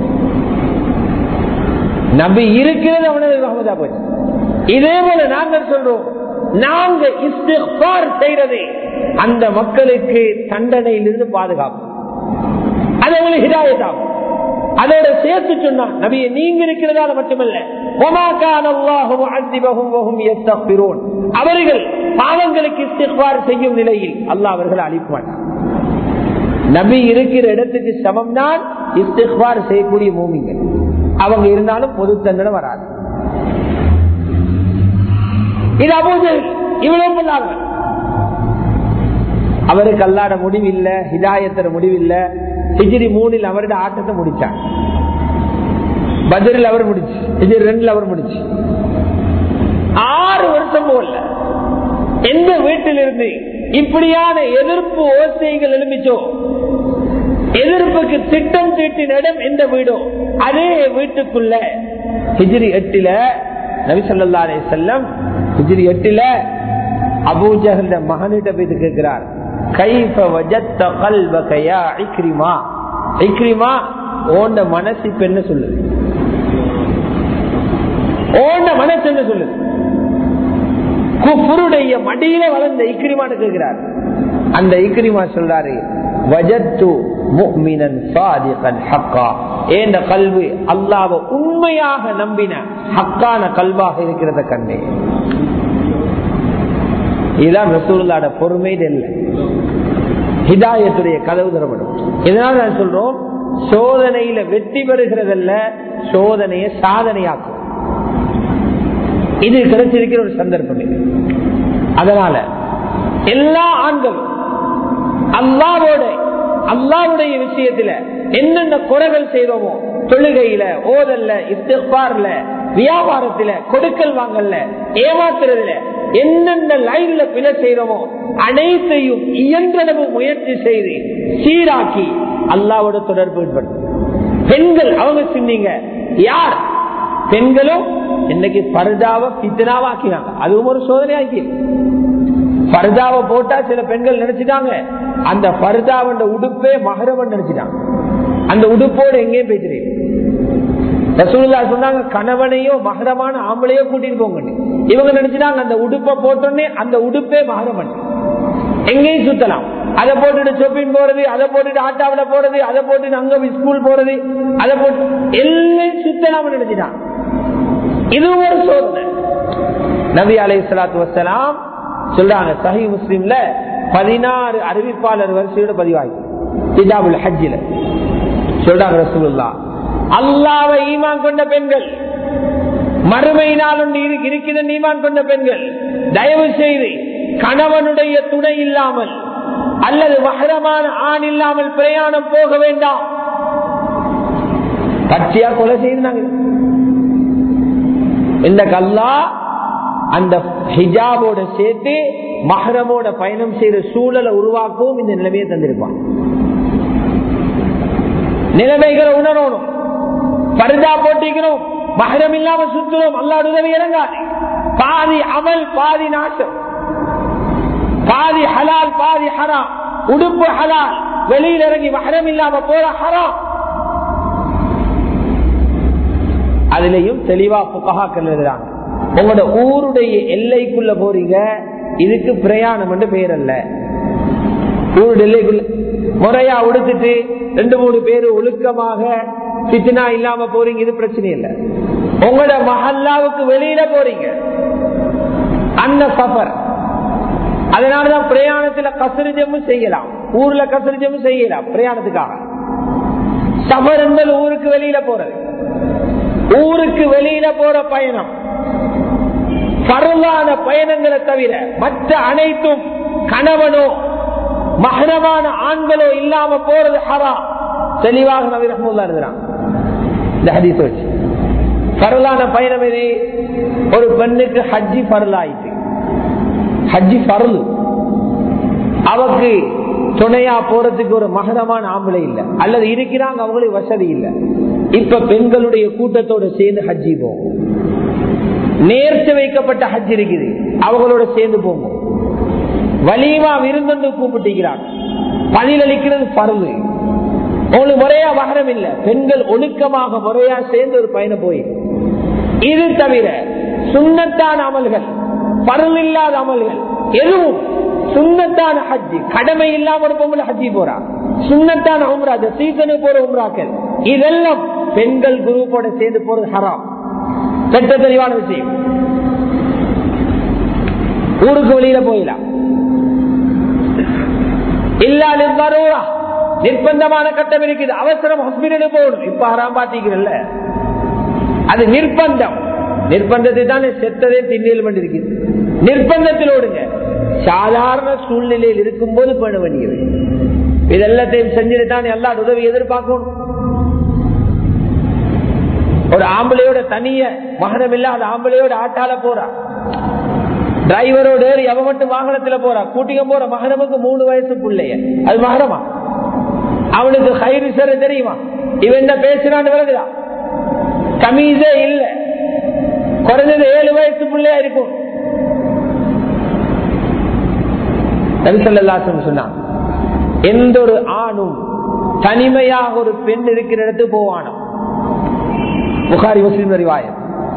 நபி இருக்கிறது அவனுக்கு ரஹமத்தா போச்சு இதே போல நாங்கள் சொல்றோம் நாங்க இஸ்திஃபார் செய்யறது அந்த மக்களுக்கு தண்டனையிலிருந்து பாதுகாப்பு அது அவங்களுக்கு ஹிதாயத்தாகும் அதோட சேர்த்து சொன்னான் நபிய நீங்க இருக்கிறதால மட்டுமல்ல அவர்கள் பாவங்களுக்கு இஸ்திஃபார் செய்யும் நிலையில் அல்லாஹ் அவர்கள் அழிக்க மாட்டான் நபி இருக்கிற இடத்துக்கு சமம் தான் இஸ்திஃபார் செய்யக்கூடிய மூமிங்க அவங்க இருந்தாலும் பொது தண்டனை வராது இது அபூஜல் இவ்வளவு பண்ணாங்க அவருக்கு அல்லாட முடிவில்லை ஹிதாயத்தர முடிவில்லை ஹிஜிரி மூணில் அவருடைய ஆட்டத்தை முடிச்சார் பஜரில் அவர் முடிச்சு ஹிஜிரி ரெண்டுல அவர் முடிச்சு ஆறு வருஷம் போல எந்த வீட்டிலிருந்து இப்படியான எதிர்ப்பு ஓசைகள் எழுமிச்சோ எதிர்ப்புக்கு திட்டம் தீட்டின இடம் எந்த வீடோ அதே வீட்டுக்குள்ள ஹிஜிரி எட்டுல நபிசல்லா அலே செல்லம் ஹிஜிரி எட்டுல அபூஜகல் மகனிட்ட போய் கேட்கிறார் கைஃப வஜத்த கல்வக யா இக்ரிமா இக்ரிமா ஓண்ட மனசு இப்ப என்ன சொல்லுது ஓண்ட மனசு என்ன சொல்லுது குஃபருடைய மடியில வளர்ந்த இக்ரிமான்னு கேட்கிறார் அந்த இக்ரிமா சொல்றாரு வஜத்து முக்மினன் சாதிகன் ஹக்கா ஏண்ட கல்வி அல்லாவ உண்மையாக நம்பின ஹக்கான கல்வாக இருக்கிறத கண்டே இதுதான் ரசூல்லாட பொறுமை இல்லை ஹிதாயத்துடைய கதவு தரப்படும் இதனால நான் சொல்றோம் சோதனையில வெற்றி பெறுகிறதல்ல சோதனையை சாதனையாக்கும் இது கிடைச்சிருக்கிற ஒரு சந்தர்ப்பம் இது அதனால எல்லா ஆண்களும் அல்லாவோட அல்லாவுடைய விஷயத்துல என்னென்ன குறைகள் செய்தோமோ தொழுகையில ஓதல்ல இஸ்திஃபார்ல வியாபாரத்துல கொடுக்கல் வாங்கல்ல ஏமாத்துறதுல என்னென்ன லைன்ல பிழை செய்யறோமோ அனைத்தையும் இயன்றளவு முயற்சி செய்து சீராக்கி அல்லாவோட தொடர்பு ஏற்படும் பெண்கள் அவங்க சிந்திங்க யார் பெண்களும் இன்னைக்கு பர்தாவை பித்தனாவாக்கினாங்க அதுவும் ஒரு சோதனை ஆக்கி பர்தாவை போட்டா சில பெண்கள் நினைச்சிட்டாங்க அந்த பர்தாவண்ட உடுப்பே மகரவன் நினைச்சிட்டாங்க அந்த உடுப்போடு எங்கேயும் பேசுறேன் ரசூல்லா சொன்னாங்க கணவனையோ மகரமான ஆம்பளையோ கூட்டிட்டு போங்க இவங்க நினைச்சுட்டாங்க அந்த உடுப்பை போட்டோன்னே அந்த உடுப்பே மகரமன் எங்கேயும் சுத்தலாம் அதை போட்டுட்டு ஷாப்பிங் போறது அதை போட்டுட்டு ஆட்டாவில் போறது அதை போட்டுட்டு அங்க ஸ்கூல் போறது அதை போட்டு எல்லாம் சுத்தலாம நினைச்சிட்டான் இதுவும் ஒரு சோதனை நபி அலை சலாத்து வசலாம் சொல்றாங்க சஹி முஸ்லீம்ல பதினாறு அறிவிப்பாளர் வரிசையோட பதிவாகி கிதாபுல் ஹஜ்ஜில சொல்றாங்க ரசூலுல்லா அல்லாவை ஈமான் கொண்ட பெண்கள் மறுமை நாள் ஒன்று இருக்கிற ஈமான் கொண்ட பெண்கள் தயவு செய்து கணவனுடைய துணை இல்லாமல் அல்லது மகரமான ஆண் இல்லாமல் பிரயாணம் போக வேண்டாம் பச்சையா கொலை செய்தாங்க இந்த கல்லா அந்த ஹிஜாபோட சேர்த்து மஹரமோட பயணம் செய்யற சூழலை உருவாக்கவும் இந்த நிலைமையை தந்திருப்பான் நிலைமைகளை உணரணும் பருதா போட்டிக்கணும் மகரம் இல்லாம சுத்தணும் அல்லாட உதவி இறங்காது பாதி அமல் பாதி நாசம் பாதி ஹலால் பாதி ஹராம் உடுப்பு ஹலால் வெளியில் இறங்கி மகரம் இல்லாம போற ஹராம் அதுலயும் தெளிவா புகாக்கள் எழுதுறாங்க உங்களோட ஊருடைய எல்லைக்குள்ள போறீங்க இதுக்கு பிரயாணம் என்று பெயர் அல்ல ஊருடைய எல்லைக்குள்ள முறையா உடுத்துட்டு ரெண்டு மூணு பேரு ஒழுக்கமாக சித்தினா இல்லாம போறீங்க இது பிரச்சனை இல்லை உங்களோட மஹல்லாவுக்கு வெளியில போறீங்க அந்த சஃபர் அதனாலதான் பிரயாணத்துல கசரிஜமும் செய்யலாம் ஊர்ல கசரிஜமும் செய்யலாம் பிரயாணத்துக்காக சஃபர் என்பது ஊருக்கு வெளியில போறது ஊருக்கு வெளியில போற பயணம் பருவான பயணங்களை தவிர மற்ற அனைத்தும் கணவனோ மகனமான ஆண்களோ இல்லாம போறது ஹரா தெளிவாக நபி ரஹமுல்லா இருக்கிறான் இந்த ஹதீஸ் வச்சு பரலான பயணம் எது ஒரு பெண்ணுக்கு ஹஜ்ஜி பரலாயிட்டு ஹஜ்ஜி பரலு அவக்கு துணையா போறதுக்கு ஒரு மகனமான ஆம்பளை இல்ல அல்லது இருக்கிறாங்க அவங்களுக்கு வசதி இல்ல இப்ப பெண்களுடைய கூட்டத்தோட சேர்ந்து ஹஜ்ஜி போகும் நேர்த்து வைக்கப்பட்ட ஹஜ் இருக்குது அவங்களோட சேர்ந்து போங்க வலிமா விருந்தொன்று கூப்பிட்டுக்கிறாங்க பதிலளிக்கிறது பருவு உங்களுக்கு முறையா மகரம் இல்ல பெண்கள் ஒழுக்கமாக முறையா சேர்ந்து ஒரு பயணம் போய் இது தவிர சுண்ணத்தான அமல்கள் பருள் இல்லாத அமல்கள் எதுவும் சுண்ணத்தான ஹஜ்ஜி கடமை இல்லாம ஒரு பொம்பளை ஹஜ்ஜி போறா சுண்ணத்தான உம்ரா சீசனுக்கு போற உம்ராக்கள் இதெல்லாம் பெண்கள் குரூப்போட சேர்ந்து போறது ஹராம் சட்ட தெளிவான விஷயம் ஊருக்கு வெளியில போயிடலாம் இல்லாத தருவா நிர்பந்தமான கட்டம் இருக்குது அவசரம் ஹாஸ்பிட்டலுக்கு போகணும் இப்ப ஹராம் பாட்டிக்கிறல்ல அது நிர்பந்தம் நிர்பந்தத்தை தானே செத்ததே திண்ணில் இருக்குது நிர்பந்தத்தில் ஓடுங்க சாதாரண சூழ்நிலையில் இருக்கும் போது பண்ண வேண்டியது இதெல்லாத்தையும் செஞ்சுட்டு தான் எல்லா உதவி எதிர்பார்க்கணும் ஒரு ஆம்பளையோட தனிய மகனம் இல்லாத ஆம்பளையோட ஆட்டால போறா டிரைவரோட ஏறி அவ மட்டும் வாகனத்துல போறா கூட்டிக்க போற மகனமுக்கு மூணு வயசு பிள்ளைய அது மகனமா அவனுக்கு ஹைரு சர தெரியுமா இவன் என்ன பேசுறான்னு விளக்குதா கமீஸே இல்ல குறைஞ்சது ஏழு வயசு பிள்ளையா இருக்கும் சொன்னான் எந்த ஒரு ஆணும் தனிமையாக ஒரு பெண் இருக்கிற இடத்துக்கு போவானோ புகாரி முஸ்லிம் அறிவாயம்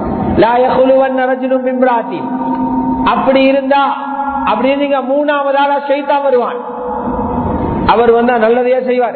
அப்படி இருந்தா அப்படி நீங்க மூணாவதால செய்தா வருவான் அவர் வந்தா நல்லதையா செய்வார்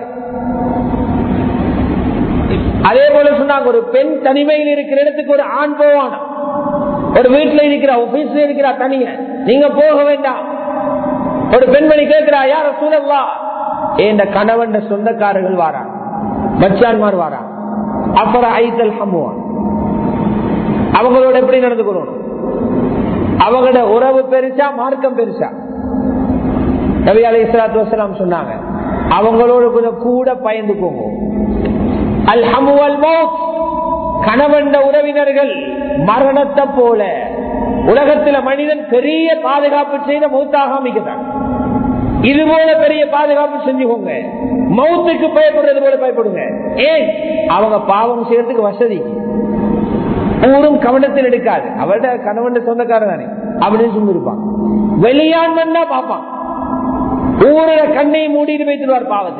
அதே போல சொன்னாங்க ஒரு பெண் தனிமையில் இருக்கிற இடத்துக்கு ஒரு ஆண் போவான் ஒரு வீட்டுல இருக்கிற ஆபீஸ்ல இருக்கிற தனிய நீங்க போக வேண்டாம் ஒரு பெண்மணி கேட்கிறா யார சூழல்லா என் கணவன் சொந்தக்காரர்கள் வாரான் மச்சான்மார் வாரான் அப்புறம் ஐத்தல் ஹம்முவான் அவங்களோட எப்படி நடந்துக்கணும் அவங்களோட உறவு பெருசா மார்க்கம் பெருசா நபி அலி இஸ்லாத்து வசலாம் சொன்னாங்க அவங்களோட கொஞ்சம் கூட பயந்துக்கோங்க அல் ஹமு அல் கணவன் உறவினர்கள் மரணத்தை போல உலகத்துல மனிதன் பெரிய பாதுகாப்பு செய்த மௌத்தாக அமைக்கிறான் இது போல பெரிய பாதுகாப்பு செஞ்சுக்கோங்க மௌத்துக்கு பயப்படுறது போல பயப்படுங்க ஏன் அவங்க பாவம் செய்யறதுக்கு வசதி ஊரும் கவனத்தில் எடுக்காது அவர்கிட்ட கணவன் சொந்தக்காரன் தானே அப்படின்னு சொல்லிருப்பான் வெளியான் பாப்பான் ஊரில கண்ணை மூடிட்டு வைத்துருவார் பாவத்தை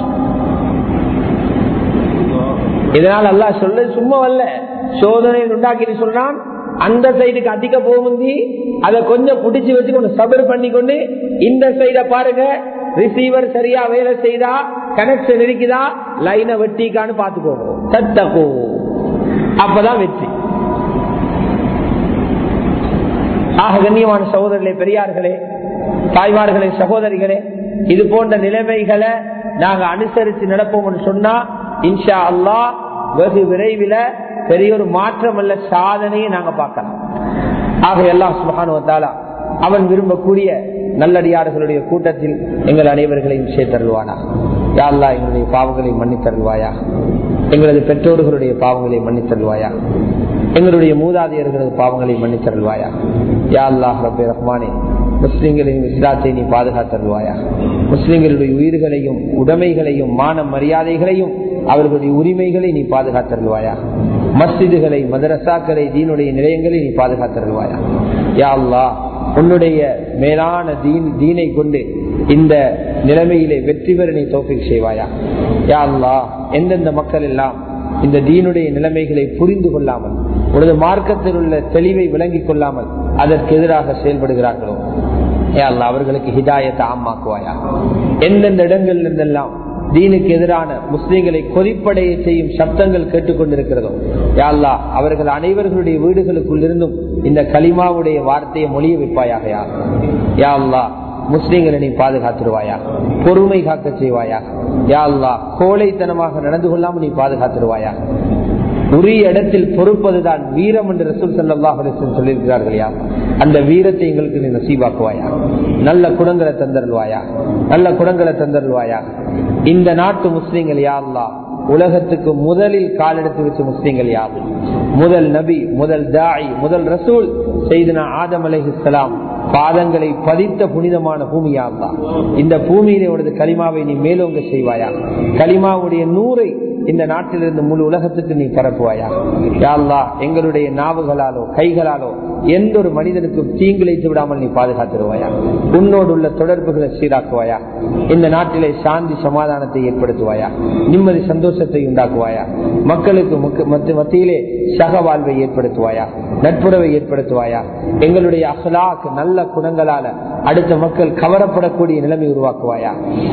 இதனால் அல்லா சொல்ல சும்மா அல்ல சோதனை உண்டாக்கி சொல்றான் அந்த சைடுக்கு அதிக போகுந்தி அதை கொஞ்சம் புடிச்சு வச்சு கொஞ்சம் சபர் பண்ணி கொண்டு இந்த சைட பாருங்க ரிசீவர் சரியா வேலை செய்தா கனெக்ஷன் இருக்குதா லைனை வெட்டிக்கான்னு பாத்துக்கோங்க தத்தகோ அப்பதான் வெற்றி ஆக கண்ணியமான சகோதரர்களே பெரியார்களே தாய்மார்களே சகோதரிகளே இது போன்ற நிலைமைகளை நாங்க அனுசரித்து நடப்போம்னு சொன்னா இன்ஷா அல்லா வெகு விரைவில் பெரிய ஒரு மாற்றம் அல்ல சாதனையை நாங்க பார்க்கலாம் ஆக எல்லாம் சுகானுவத்தாலா அவன் விரும்பக்கூடிய நல்லடியார்களுடைய கூட்டத்தில் எங்கள் அனைவர்களையும் சேர்த்தருள்வானா யாழ்லா எங்களுடைய பாவங்களை மன்னித்தருள்வாயா எங்களது பெற்றோர்களுடைய பாவங்களை மன்னித்தருள்வாயா எங்களுடைய மூதாதையர்களது பாவங்களை மன்னித்தருள்வாயா யா அல்லாஹ் ரபே ரஹ்மானே முஸ்லிம்களின் இஸ்லாத்தை நீ பாதுகாத்தருள்வாயா முஸ்லிம்களுடைய உயிர்களையும் உடைமைகளையும் மான மரியாதைகளையும் அவர்களுடைய உரிமைகளை நீ பாதுகாத்தருள்வாயா மஸ்ஜிதுகளை மதரசாக்களை தீனுடைய நிலையங்களை நீ பாதுகாத்தருள்வாயா யா அல்லாஹ் உன்னுடைய மேலான தீன் தீனை கொண்டு இந்த நிலைமையிலே வெற்றி பெற நீ தோப்பிக் செய்வாயா யா அல்லா எந்தெந்த மக்கள் எல்லாம் இந்த தீனுடைய நிலைமைகளை புரிந்து கொள்ளாமல் உனது மார்க்கத்தில் உள்ள தெளிவை விளங்கிக் கொள்ளாமல் அதற்கு எதிராக செயல்படுகிறார்களோ யா அல்லா அவர்களுக்கு ஹிதாயத்தை ஆமாக்குவாயா எந்தெந்த இடங்கள் இருந்தெல்லாம் தீனுக்கு எதிரான முஸ்லீம்களை கொதிப்படைய செய்யும் சப்தங்கள் கேட்டுக்கொண்டிருக்கிறதோ யாழ்லா அவர்கள் அனைவர்களுடைய வீடுகளுக்குள் இருந்தும் இந்த களிமாவுடைய வார்த்தையை மொழிய வைப்பாயாக யார் யாழ்லா முஸ்லீம்களை நீ பாதுகாத்துருவாயா பொறுமை காக்க செய்வாயா யாழ்லா கோழைத்தனமாக நடந்து கொள்ளாமல் நீ பாதுகாத்துருவாயா உரிய இடத்தில் பொறுப்பதுதான் வீரம் என்று ரசூல் சல்லா சொல்லியிருக்கிறார்கள் யார் அந்த வீரத்தை எங்களுக்கு நீ நசீவாக்குவாயா நல்ல குணங்களை தந்தருள்வாயா நல்ல குணங்களை தந்தருள்வாயா இந்த நாட்டு முஸ்லீம்கள் யாருலா உலகத்துக்கு முதலில் காலெடுத்து வச்ச முஸ்லீம்கள் யாரு முதல் நபி முதல் தாய் முதல் ரசூல் செய்தனா ஆதம் அலைஹிஸ்லாம் பாதங்களை பதித்த புனிதமான பூமியாகலாம் இந்த பூமியிலே உனது களிமாவை நீ மேலோங்க செய்வாயா களிமாவுடைய நூறை இந்த நாட்டிலிருந்து முழு உலகத்துக்கு நீ பரப்புவாயா யாழ்லா எங்களுடைய நாவுகளாலோ கைகளாலோ எந்த ஒரு மனிதனுக்கும் தீங்கிழைத்து விடாமல் நீ பாதுகாத்துருவாயா உன்னோடு உள்ள தொடர்புகளை சீராக்குவாயா இந்த நாட்டிலே சாந்தி சமாதானத்தை ஏற்படுத்துவாயா நிம்மதி சந்தோஷத்தை உண்டாக்குவாயா மக்களுக்கு மத்தியிலே சக வாழ்வை ஏற்படுத்துவாயா நட்புறவை ஏற்படுத்துவாயா எங்களுடைய அகலாக் நல்ல குணங்களால அடுத்த மக்கள் கவரப்படக்கூடிய நிலைமை உருவாக்குவாயா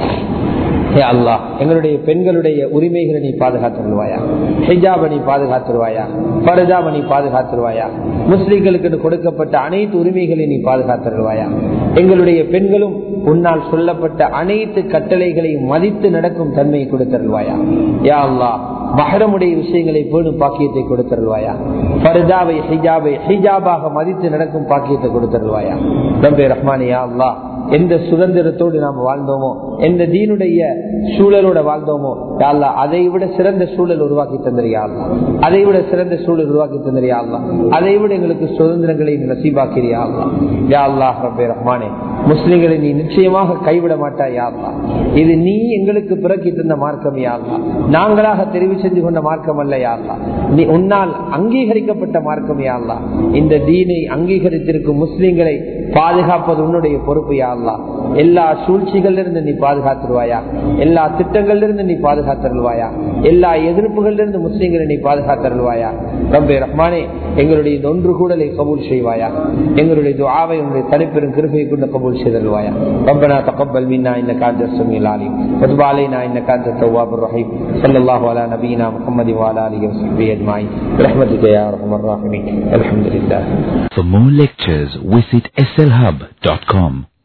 அல்லா எங்களுடைய பெண்களுடைய உரிமைகளை நீ பாதுகாத்துருவாயா ஹிஜாப நீ பாதுகாத்துருவாயா பரஜாப நீ பாதுகாத்துருவாயா முஸ்லிம்களுக்கு கொடுக்கப்பட்ட அனைத்து உரிமைகளை நீ பாதுகாத்துருவாயா எங்களுடைய பெண்களும் உன்னால் சொல்லப்பட்ட அனைத்து கட்டளைகளையும் மதித்து நடக்கும் தன்மையை கொடுத்தருள்வாயா யா அல்லா மகரமுடைய விஷயங்களை பேணும் பாக்கியத்தை கொடுத்தருள்வாயா பரஜாவை ஹிஜாபை ஹிஜாபாக மதித்து நடக்கும் பாக்கியத்தை கொடுத்தருள்வாயா ரம்பே ரஹ்மானியா அல்லா எந்த சுதந்திரத்தோடு நாம் வாழ்ந்தோமோ எந்த தீனுடைய சூழலோட வாழ்ந்தோமோ யாழ்லா அதை விட சிறந்த சூழல் உருவாக்கி தந்திரியா அதை விட சிறந்த சூழல் உருவாக்கி தந்திரியா அதை விட எங்களுக்கு சுதந்திரங்களை நசீபாக்கிறியா யா அல்லா ரபே ரஹ்மானே முஸ்லிம்களை நீ நிச்சயமாக கைவிட மாட்டாய் யாழ்லா இது நீ எங்களுக்கு பிறக்கி தந்த மார்க்கம் யாழ்லா நாங்களாக தெரிவு செஞ்சு கொண்ட மார்க்கம் அல்ல யாழ்லா நீ உன்னால் அங்கீகரிக்கப்பட்ட மார்க்கம் யாழ்லா இந்த தீனை அங்கீகரித்திருக்கும் முஸ்லிம்களை பாதுகாப்பது உன்னுடைய பொறுப்பு யாழ்லா எல்லா சூழ்ச்சிகள்ல இருந்து நீ பாதுகாத்துருவாயா எல்லா திட்டங்கள்ல இருந்து நீ பாதுகாத்தருள்வாயா எல்லா எதிர்ப்புகள்ல இருந்து முஸ்லீம்களை நீ பாதுகாத்தருள்வாயா ரம்பே ரஹ்மானே எங்களுடைய இந்த ஒன்று கூடலை கபூல் செய்வாயா எங்களுடைய துஆவை உன்னுடைய தனிப்பெரும் கிருபையை கொண்டு கபூல் செய்தருள்வாயா ربنا تقبل منا انك انت السميع العليم وتب علينا انك انت التواب الرحيم صلى الله على نبينا محمد وعلى اله وصحبه اجمعين برحمتك يا ارحم الراحمين الحمد لله For more lectures, visit slhub.com.